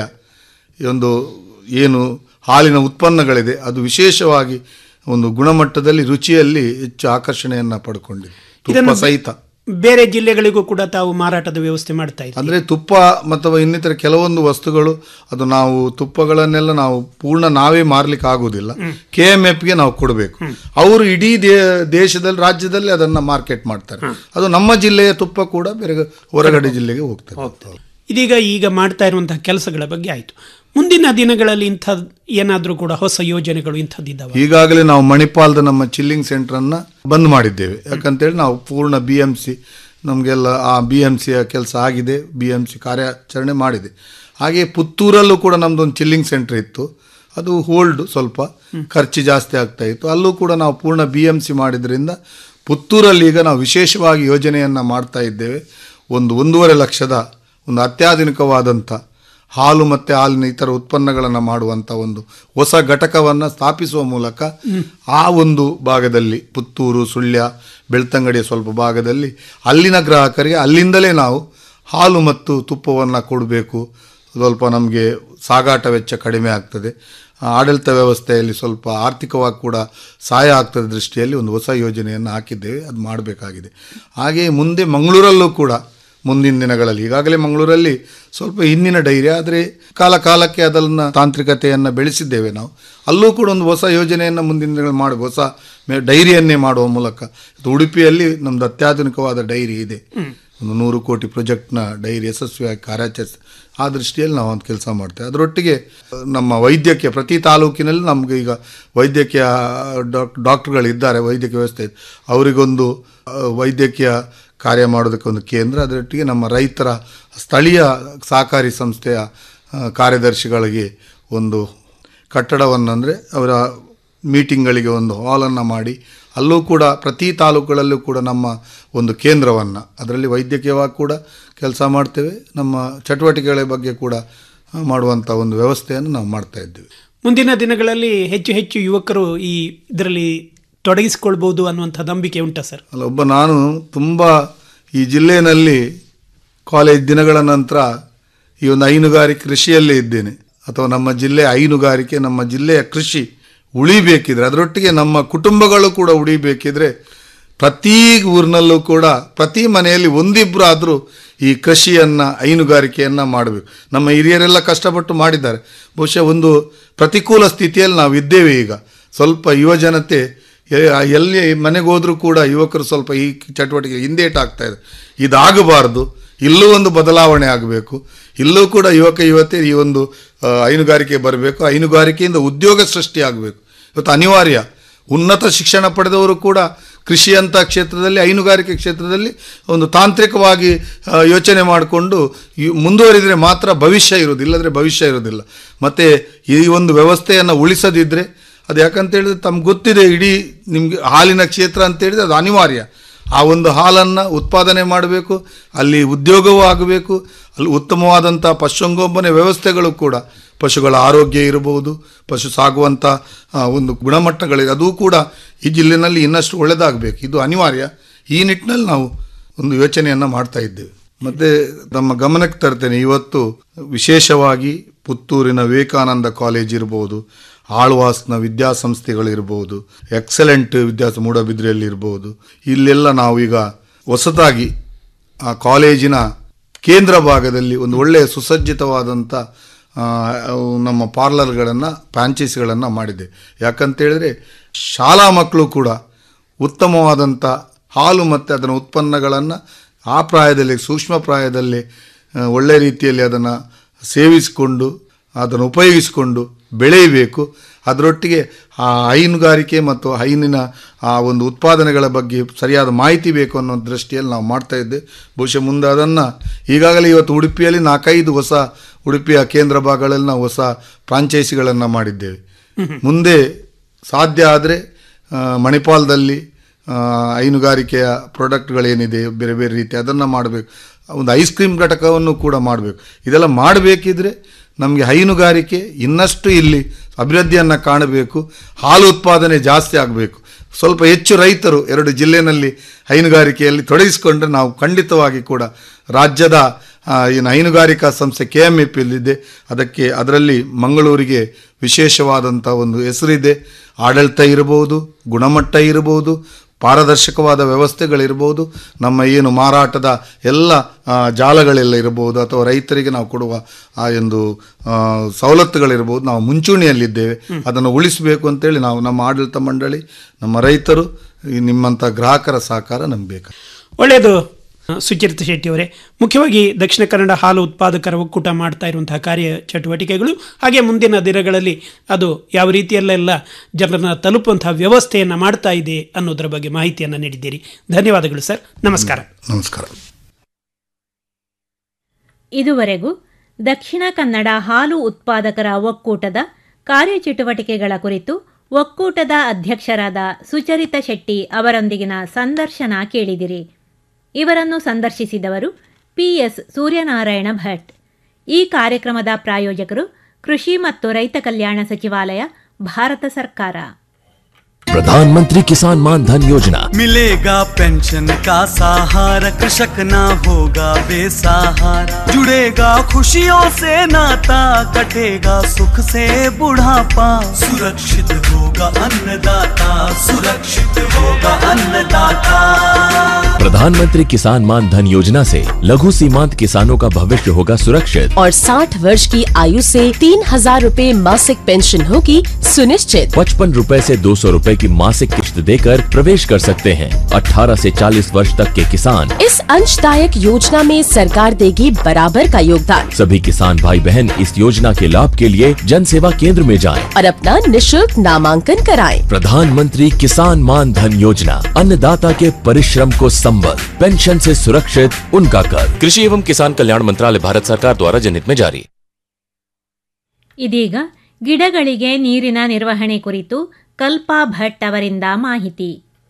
F: ಈ ಒಂದು ಏನು ಹಾಲಿನ ಉತ್ಪನ್ನಗಳಿದೆ ಅದು ವಿಶೇಷವಾಗಿ ಒಂದು ಗುಣಮಟ್ಟದಲ್ಲಿ ರುಚಿಯಲ್ಲಿ ಹೆಚ್ಚು ಆಕರ್ಷಣೆಯನ್ನು ಪಡ್ಕೊಂಡಿದೆ ತುಪ್ಪ
E: ಇದನ್ನು
F: ಸಹಿತ
E: ಬೇರೆ ಜಿಲ್ಲೆಗಳಿಗೂ ಕೂಡ ತಾವು ಮಾರಾಟದ ವ್ಯವಸ್ಥೆ ಮಾಡ್ತಾ ಇದ್ದೀವಿ
F: ಅಂದರೆ ತುಪ್ಪ ಅಥವಾ ಇನ್ನಿತರ ಕೆಲವೊಂದು ವಸ್ತುಗಳು ಅದು ನಾವು ತುಪ್ಪಗಳನ್ನೆಲ್ಲ ನಾವು ಪೂರ್ಣ ನಾವೇ ಮಾರ್ಲಿಕ್ಕೆ ಆಗುವುದಿಲ್ಲ ಕೆ ಎಮ್ ಎಫ್ಗೆ ನಾವು ಕೊಡಬೇಕು ಅವರು ಇಡೀ ದೇ ದೇಶದಲ್ಲಿ ರಾಜ್ಯದಲ್ಲಿ ಅದನ್ನು ಮಾರ್ಕೆಟ್ ಮಾಡ್ತಾರೆ ಅದು ನಮ್ಮ ಜಿಲ್ಲೆಯ ತುಪ್ಪ ಕೂಡ ಬೇರೆ ಹೊರಗಡೆ ಜಿಲ್ಲೆಗೆ ಹೋಗ್ತದೆ
E: ಇದೀಗ ಈಗ ಮಾಡ್ತಾ ಇರುವಂತಹ ಕೆಲಸಗಳ ಬಗ್ಗೆ ಆಯಿತು ಮುಂದಿನ ದಿನಗಳಲ್ಲಿ ಇಂಥ ಏನಾದರೂ ಕೂಡ ಹೊಸ ಯೋಜನೆಗಳು ಇಂಥದ್ದಿದ್ದಾವೆ
F: ಈಗಾಗಲೇ ನಾವು ಮಣಿಪಾಲದ ನಮ್ಮ ಚಿಲ್ಲಿಂಗ್ ಸೆಂಟರನ್ನು ಬಂದ್ ಮಾಡಿದ್ದೇವೆ ಯಾಕಂತೇಳಿ ನಾವು ಪೂರ್ಣ ಬಿ ಎಮ್ ಸಿ ನಮಗೆಲ್ಲ ಆ ಬಿ ಎಮ್ ಸಿಯ ಕೆಲಸ ಆಗಿದೆ ಬಿ ಎಮ್ ಸಿ ಕಾರ್ಯಾಚರಣೆ ಮಾಡಿದೆ ಹಾಗೆ ಪುತ್ತೂರಲ್ಲೂ ಕೂಡ ನಮ್ಮದೊಂದು ಚಿಲ್ಲಿಂಗ್ ಸೆಂಟರ್ ಇತ್ತು ಅದು ಹೋಲ್ಡ್ ಸ್ವಲ್ಪ ಖರ್ಚು ಜಾಸ್ತಿ ಆಗ್ತಾ ಇತ್ತು ಅಲ್ಲೂ ಕೂಡ ನಾವು ಪೂರ್ಣ ಬಿ ಎಮ್ ಸಿ ಮಾಡಿದ್ರಿಂದ ಪುತ್ತೂರಲ್ಲಿ ಈಗ ನಾವು ವಿಶೇಷವಾಗಿ ಯೋಜನೆಯನ್ನು ಮಾಡ್ತಾ ಇದ್ದೇವೆ ಒಂದು ಒಂದೂವರೆ ಲಕ್ಷದ ಒಂದು ಅತ್ಯಾಧುನಿಕವಾದಂಥ ಹಾಲು ಮತ್ತು ಹಾಲಿನ ಇತರ ಉತ್ಪನ್ನಗಳನ್ನು ಮಾಡುವಂಥ ಒಂದು ಹೊಸ ಘಟಕವನ್ನು ಸ್ಥಾಪಿಸುವ ಮೂಲಕ ಆ ಒಂದು ಭಾಗದಲ್ಲಿ ಪುತ್ತೂರು ಸುಳ್ಯ ಬೆಳ್ತಂಗಡಿಯ ಸ್ವಲ್ಪ ಭಾಗದಲ್ಲಿ ಅಲ್ಲಿನ ಗ್ರಾಹಕರಿಗೆ ಅಲ್ಲಿಂದಲೇ ನಾವು ಹಾಲು ಮತ್ತು ತುಪ್ಪವನ್ನು ಕೊಡಬೇಕು ಸ್ವಲ್ಪ ನಮಗೆ ಸಾಗಾಟ ವೆಚ್ಚ ಕಡಿಮೆ ಆಗ್ತದೆ ಆ, ಆಡಳಿತ ವ್ಯವಸ್ಥೆಯಲ್ಲಿ ಸ್ವಲ್ಪ ಆರ್ಥಿಕವಾಗಿ ಕೂಡ ಸಹಾಯ ಆಗ್ತದೆ ದೃಷ್ಟಿಯಲ್ಲಿ ಒಂದು ಹೊಸ ಯೋಜನೆಯನ್ನು ಹಾಕಿದ್ದೇವೆ ಅದು ಮಾಡಬೇಕಾಗಿದೆ ಹಾಗೆಯೇ ಮುಂದೆ ಮಂಗಳೂರಲ್ಲೂ ಕೂಡ ಮುಂದಿನ ದಿನಗಳಲ್ಲಿ ಈಗಾಗಲೇ ಮಂಗಳೂರಲ್ಲಿ ಸ್ವಲ್ಪ ಹಿಂದಿನ ಡೈರಿ ಆದರೆ ಕಾಲ ಕಾಲಕ್ಕೆ ಅದನ್ನು ತಾಂತ್ರಿಕತೆಯನ್ನು ಬೆಳೆಸಿದ್ದೇವೆ ನಾವು ಅಲ್ಲೂ ಕೂಡ ಒಂದು ಹೊಸ ಯೋಜನೆಯನ್ನು ಮುಂದಿನ ದಿನಗಳಲ್ಲಿ ಮಾಡಿ ಹೊಸ ಮೇ- ಡೈರಿಯನ್ನೇ ಮಾಡುವ ಮೂಲಕ ಇದು ಉಡುಪಿಯಲ್ಲಿ ನಮ್ಮದು ಅತ್ಯಾಧುನಿಕವಾದ ಡೈರಿ ಇದೆ ಒಂದು ನೂರು ಕೋಟಿ ಪ್ರಾಜೆಕ್ಟ್ನ ಡೈರಿ ಯಶಸ್ವಿಯಾಗಿ ಕಾರ್ಯಾಚರಿಸಿ ಆ ದೃಷ್ಟಿಯಲ್ಲಿ ನಾವು ಒಂದು ಕೆಲಸ ಮಾಡ್ತೇವೆ ಅದರೊಟ್ಟಿಗೆ ನಮ್ಮ ವೈದ್ಯಕೀಯ ಪ್ರತಿ ತಾಲೂಕಿನಲ್ಲಿ ನಮಗೆ ಈಗ ವೈದ್ಯಕೀಯ ಡಾಕ್ ಡಾಕ್ಟರ್ಗಳಿದ್ದಾರೆ ವೈದ್ಯಕೀಯ ವ್ಯವಸ್ಥೆ ಇದೆ. ಅವರಿಗೊಂದು ಆ, ವೈದ್ಯಕೀಯ ಕಾರ್ಯ ಮಾಡೋದಕ್ಕೆ ಒಂದು ಕೇಂದ್ರ ಅದರೊಟ್ಟಿಗೆ ನಮ್ಮ ರೈತರ ಸ್ಥಳೀಯ ಸಹಕಾರಿ ಸಂಸ್ಥೆಯ ಆ, ಕಾರ್ಯದರ್ಶಿಗಳಿಗೆ ಒಂದು ಕಟ್ಟಡವನ್ನು ಅಂದರೆ ಅವರ ಮೀಟಿಂಗ್ಗಳಿಗೆ ಒಂದು ಹಾಲನ್ನು ಮಾಡಿ ಅಲ್ಲೂ ಕೂಡ ಪ್ರತಿ ತಾಲೂಕುಗಳಲ್ಲೂ ಕೂಡ ನಮ್ಮ ಒಂದು ಕೇಂದ್ರವನ್ನು ಅದರಲ್ಲಿ ವೈದ್ಯಕೀಯವಾಗಿ ಕೂಡ ಕೆಲಸ ಮಾಡ್ತೇವೆ ನಮ್ಮ ಚಟುವಟಿಕೆಗಳ ಬಗ್ಗೆ ಕೂಡ ಆ, ಮಾಡುವಂಥ ಒಂದು ವ್ಯವಸ್ಥೆಯನ್ನು ನಾವು ಮಾಡ್ತಾ ಇದ್ದೇವೆ
E: ಮುಂದಿನ ದಿನಗಳಲ್ಲಿ ಹೆಚ್ಚು ಹೆಚ್ಚು ಯುವಕರು ಈ ಇದರಲ್ಲಿ ತೊಡಗಿಸಿಕೊಳ್ಬಹುದು ಅನ್ನುವಂಥ ನಂಬಿಕೆ ಉಂಟಾ ಸರ್
F: ಅಲ್ಲ ಒಬ್ಬ ನಾನು ತುಂಬ ಈ ಜಿಲ್ಲೆಯಲ್ಲಿ ಕಾಲೇಜ್ ದಿನಗಳ ನಂತರ ಈ ಒಂದು ಹೈನುಗಾರಿಕೆ ಕೃಷಿಯಲ್ಲೇ ಇದ್ದೇನೆ ಅಥವಾ ನಮ್ಮ ಜಿಲ್ಲೆಯ ಹೈನುಗಾರಿಕೆ ನಮ್ಮ ಜಿಲ್ಲೆಯ ಕೃಷಿ ಉಳಿಬೇಕಿದ್ರೆ ಅದರೊಟ್ಟಿಗೆ ನಮ್ಮ ಕುಟುಂಬಗಳು ಕೂಡ ಉಳಿಬೇಕಿದ್ರೆ ಪ್ರತಿ ಊರಿನಲ್ಲೂ ಕೂಡ ಪ್ರತಿ ಮನೆಯಲ್ಲಿ ಒಂದಿಬ್ಬರು ಆದರೂ ಈ ಕೃಷಿಯನ್ನು ಹೈನುಗಾರಿಕೆಯನ್ನು ಮಾಡಬೇಕು ನಮ್ಮ ಹಿರಿಯರೆಲ್ಲ ಕಷ್ಟಪಟ್ಟು ಮಾಡಿದ್ದಾರೆ ಬಹುಶಃ ಒಂದು ಪ್ರತಿಕೂಲ ಸ್ಥಿತಿಯಲ್ಲಿ ನಾವು ಇದ್ದೇವೆ ಈಗ ಸ್ವಲ್ಪ ಯುವ ಜನತೆ ಎ- ಎಲ್ಲಿ ಮನೆಗೆ ಹೋದ್ರೂ ಕೂಡ ಯುವಕರು ಸ್ವಲ್ಪ ಈ ಚಟುವಟಿಕೆ ಹಿಂದೇಟಾಗ್ತಾ ಇದೆ ಇದಾಗಬಾರ್ದು ಇಲ್ಲೂ ಒಂದು ಬದಲಾವಣೆ ಆಗಬೇಕು ಇಲ್ಲೂ ಕೂಡ ಯುವಕ ಯುವತಿ ಈ ಒಂದು ಆ, ಹೈನುಗಾರಿಕೆ ಬರಬೇಕು ಹೈನುಗಾರಿಕೆಯಿಂದ ಉದ್ಯೋಗ ಸೃಷ್ಟಿ ಆಗಬೇಕು ಇವತ್ತು ಅನಿವಾರ್ಯ ಉನ್ನತ ಶಿಕ್ಷಣ ಪಡೆದವರು ಕೂಡ ಕೃಷಿಯಂಥ ಕ್ಷೇತ್ರದಲ್ಲಿ ಹೈನುಗಾರಿಕೆ ಕ್ಷೇತ್ರದಲ್ಲಿ ಒಂದು ತಾಂತ್ರಿಕವಾಗಿ ಆ, ಯೋಚನೆ ಮಾಡಿಕೊಂಡು ಮುಂದುವರಿದರೆ ಮಾತ್ರ ಭವಿಷ್ಯ ಇರೋದು ಇಲ್ಲದ್ರೆ ಭವಿಷ್ಯ ಇರೋದಿಲ್ಲ ಮತ್ತು ಈ ಒಂದು ವ್ಯವಸ್ಥೆಯನ್ನು ಉಳಿಸದಿದ್ದರೆ ಅದು ಯಾಕಂತ ಹೇಳಿದ್ರೆ ತಮ್ಗೆ ಗೊತ್ತಿದೆ ಇಡೀ ನಿಮಗೆ ಹಾಲಿನ ಕ್ಷೇತ್ರ ಅಂತ ಹೇಳಿದ್ರೆ ಅದು ಅನಿವಾರ್ಯ ಆ ಒಂದು ಹಾಲನ್ನು ಉತ್ಪಾದನೆ ಮಾಡಬೇಕು ಅಲ್ಲಿ ಉದ್ಯೋಗವೂ ಆಗಬೇಕು ಅಲ್ಲಿ ಉತ್ತಮವಾದಂಥ ಪಶುಸಂಗೋಪನೆ ವ್ಯವಸ್ಥೆಗಳು ಕೂಡ ಪಶುಗಳ ಆರೋಗ್ಯ ಇರಬಹುದು ಪಶು ಸಾಗುವಂಥ ಆ, ಒಂದು ಗುಣಮಟ್ಟಗಳಿದೆ ಅದು ಕೂಡ ಈ ಜಿಲ್ಲೆನಲ್ಲಿ ಇನ್ನಷ್ಟು ಒಳ್ಳೆಯದಾಗಬೇಕು ಇದು ಅನಿವಾರ್ಯ ಈ ನಿಟ್ಟಿನಲ್ಲಿ ನಾವು ಒಂದು ಯೋಚನೆಯನ್ನು ಮಾಡ್ತಾ ಇದ್ದೇವೆ ಮತ್ತು ನಮ್ಮ ಗಮನಕ್ಕೆ ತರ್ತೇನೆ ಇವತ್ತು ವಿಶೇಷವಾಗಿ ಪುತ್ತೂರಿನ ವಿವೇಕಾನಂದ ಕಾಲೇಜ್ ಇರ್ಬೋದು ಆಳ್ವಾಸ್ನ ವಿದ್ಯಾಸಂಸ್ಥೆಗಳಿರ್ಬೋದು ಎಕ್ಸಲೆಂಟ್ ವಿದ್ಯಾಸ ಮೂಡಬಿದ್ರೆಯಲ್ಲಿ ಇರ್ಬೋದು ಇಲ್ಲೆಲ್ಲ ನಾವು ಈಗ ಹೊಸದಾಗಿ ಆ ಕಾಲೇಜಿನ ಕೇಂದ್ರ ಭಾಗದಲ್ಲಿ ಒಂದು ಒಳ್ಳೆಯ ಸುಸಜ್ಜಿತವಾದಂಥ ಆ, ಅವು ನಮ್ಮ ಪಾರ್ಲರ್ಗಳನ್ನು ಫ್ರಾಂಚೈಸಿಗಳನ್ನು ಮಾಡಿದೆ ಯಾಕಂತೇಳಿದ್ರೆ ಶಾಲಾ ಮಕ್ಕಳು ಕೂಡ ಉತ್ತಮವಾದಂಥ ಹಾಲು ಮತ್ತು ಅದರ ಉತ್ಪನ್ನಗಳನ್ನು ಆ ಪ್ರಾಯದಲ್ಲಿ ಸೂಕ್ಷ್ಮ ಪ್ರಾಯದಲ್ಲಿ ಆ, ಒಳ್ಳೆ ರೀತಿಯಲ್ಲಿ ಅದನ್ನು ಸೇವಿಸಿಕೊಂಡು ಅದನ್ನು ಉಪಯೋಗಿಸಿಕೊಂಡು ಬೆಳೆಯಬೇಕು ಅದರೊಟ್ಟಿಗೆ ಆ ಹೈನುಗಾರಿಕೆ ಮತ್ತು ಹೈನಿನ ಆ ಒಂದು ಉತ್ಪಾದನೆಗಳ ಬಗ್ಗೆ ಸರಿಯಾದ ಮಾಹಿತಿ ಬೇಕು ಅನ್ನೋ ದೃಷ್ಟಿಯಲ್ಲಿ ನಾವು ಮಾಡ್ತಾ ಇದ್ದೆ ಬಹುಶಃ ಮುಂದೆ ಅದನ್ನು ಈಗಾಗಲೇ ಇವತ್ತು ಉಡುಪಿಯಲ್ಲಿ ನಾಲ್ಕೈದು ಹೊಸ ಉಡುಪಿಯ ಕೇಂದ್ರ ಭಾಗಗಳಲ್ಲಿ ನಾವು ಹೊಸ ಫ್ರಾಂಚೈಸಿಗಳನ್ನು ಮಾಡಿದ್ದೇವೆ ಮುಂದೆ ಸಾಧ್ಯ ಆದರೆ ಮಣಿಪಾಲದಲ್ಲಿ ಆ, ಹೈನುಗಾರಿಕೆಯ ಪ್ರಾಡಕ್ಟ್ಗಳೇನಿದೆ ಬೇರೆ ಬೇರೆ ರೀತಿ ಅದನ್ನು ಮಾಡಬೇಕು ಒಂದು ಐಸ್ ಕ್ರೀಮ್ ಘಟಕವನ್ನು ಕೂಡ ಮಾಡಬೇಕು ಇದೆಲ್ಲ ಮಾಡಬೇಕಿದ್ರೆ ನಮಗೆ ಹೈನುಗಾರಿಕೆ ಇನ್ನಷ್ಟು ಇಲ್ಲಿ ಅಭಿವೃದ್ಧಿಯನ್ನು ಕಾಣಬೇಕು ಹಾಲು ಉತ್ಪಾದನೆ ಜಾಸ್ತಿ ಆಗಬೇಕು ಸ್ವಲ್ಪ ಹೆಚ್ಚು ರೈತರು ಎರಡು ಜಿಲ್ಲೆಯಲ್ಲಿ ಹೈನುಗಾರಿಕೆಯಲ್ಲಿ ತೊಡಗಿಸಿಕೊಂಡ್ರೆ ನಾವು ಖಂಡಿತವಾಗಿ ಕೂಡ ರಾಜ್ಯದ ಆ, ಏನು ಹೈನುಗಾರಿಕಾ ಸಂಸ್ಥೆ ಕೆ ಎಮ್ ಎಫ್ ಇದೆ ಅದಕ್ಕೆ ಅದರಲ್ಲಿ ಮಂಗಳೂರಿಗೆ ವಿಶೇಷವಾದಂಥ ಒಂದು ಹೆಸರಿದೆ ಆಡಳಿತ ಇರಬಹುದು ಗುಣಮಟ್ಟ ಇರಬಹುದು ಪಾರದರ್ಶಕವಾದ ವ್ಯವಸ್ಥೆಗಳಿರ್ಬೋದು ನಮ್ಮ ಏನು ಮಾರಾಟದ ಎಲ್ಲ ಆ, ಜಾಲಗಳೆಲ್ಲ ಇರಬಹುದು ಅಥವಾ ರೈತರಿಗೆ ನಾವು ಕೊಡುವ ಆ ಒಂದು ಆ, ಸವಲತ್ತುಗಳಿರ್ಬೋದು ನಾವು ಮುಂಚೂಣಿಯಲ್ಲಿದ್ದೇವೆ ಅದನ್ನು ಉಳಿಸಬೇಕು ಅಂತೇಳಿ ನಾವು ನಮ್ಮ ಆಡಳಿತ ಮಂಡಳಿ ನಮ್ಮ ರೈತರು ಈ ನಿಮ್ಮಂಥ ಗ್ರಾಹಕರ ಸಹಕಾರ ನಮ್ಗೆ ಬೇಕು
E: ಒಳ್ಳೆಯದು ಸುಚರಿತ ಶೆಟ್ಟಿ ಅವರೇ ಮುಖ್ಯವಾಗಿ ದಕ್ಷಿಣ ಕನ್ನಡ ಹಾಲು ಉತ್ಪಾದಕರ ಒಕ್ಕೂಟ ಮಾಡ್ತಾ ಇರುವಂತಹ ಕಾರ್ಯ ಚಟುವಟಿಕೆಗಳು ಹಾಗೆ ಮುಂದಿನ ದಿನಗಳಲ್ಲಿ ಅದು ಯಾವ ರೀತಿಯಲ್ಲೆಲ್ಲ ಜನರನ್ನ ತಲುಪುವಂತಹ ವ್ಯವಸ್ಥೆಯನ್ನು ಮಾಡ್ತಾ ಇದೆ ಅನ್ನೋದರ ಬಗ್ಗೆ ಮಾಹಿತಿಯನ್ನು ನೀಡಿದ್ದೀರಿ ಧನ್ಯವಾದಗಳು ಸರ್ ನಮಸ್ಕಾರ
F: ನಮಸ್ಕಾರ
B: ಇದುವರೆಗೂ ದಕ್ಷಿಣ ಕನ್ನಡ ಹಾಲು ಉತ್ಪಾದಕರ ಒಕ್ಕೂಟದ ಕಾರ್ಯಚಟುವಟಿಕೆಗಳ ಕುರಿತು ಒಕ್ಕೂಟದ ಅಧ್ಯಕ್ಷರಾದ ಸುಚರಿತ ಶೆಟ್ಟಿ ಅವರೊಂದಿಗಿನ ಸಂದರ್ಶನ ಕೇಳಿದಿರಿ ಇವರನ್ನು ಸಂದರ್ಶಿಸಿದವರು ಪಿಎಸ್ ಸೂರ್ಯನಾರಾಯಣ ಭಟ್ ಈ ಕಾರ್ಯಕ್ರಮದ ಪ್ರಾಯೋಜಕರು ಕೃಷಿ ಮತ್ತು ರೈತ ಕಲ್ಯಾಣ ಸಚಿವಾಲಯ ಭಾರತ ಸರ್ಕಾರ
G: प्रधानमंत्री किसान मान धन योजना
H: मिलेगा पेंशन का सहारा कृषक ना होगा बेसहारा जुड़ेगा खुशियों से नाता कटेगा सुख से बुढ़ापा सुरक्षित होगा अन्नदाता सुरक्षित होगा अन्नदाता
G: प्रधानमंत्री किसान मान धन योजना से लघु सीमांत किसानों का भविष्य होगा सुरक्षित
I: और 60 वर्ष की आयु से तीन हजार रूपए मासिक पेंशन होगी सुनिश्चित
G: पचपन रूपए ऐसी दो सौ रूपए की मासिक किश्त देकर प्रवेश कर सकते हैं 18 से 40 वर्ष तक के किसान
I: इस अंशदायक योजना में सरकार देगी बराबर का योगदान
G: सभी किसान भाई बहन इस योजना के लाभ के लिए जन सेवा केंद्र में जाएं।
I: और अपना निशुल्क नामांकन कराएं।
G: प्रधानमंत्री किसान मान धन योजना अन्नदाता के परिश्रम को संबल पेंशन से सुरक्षित उनका कर कृषि एवं किसान कल्याण मंत्रालय भारत सरकार द्वारा जनहित में जारी
B: ಇದೀಗ ಗಿಡಗಳಿಗೆ ನೀರಿನ ನಿರ್ವಹಣೆ ಕುರಿತು ಕಲ್ಪಾ ಭಟ್ ಅವರಿಂದ ಮಾಹಿತಿ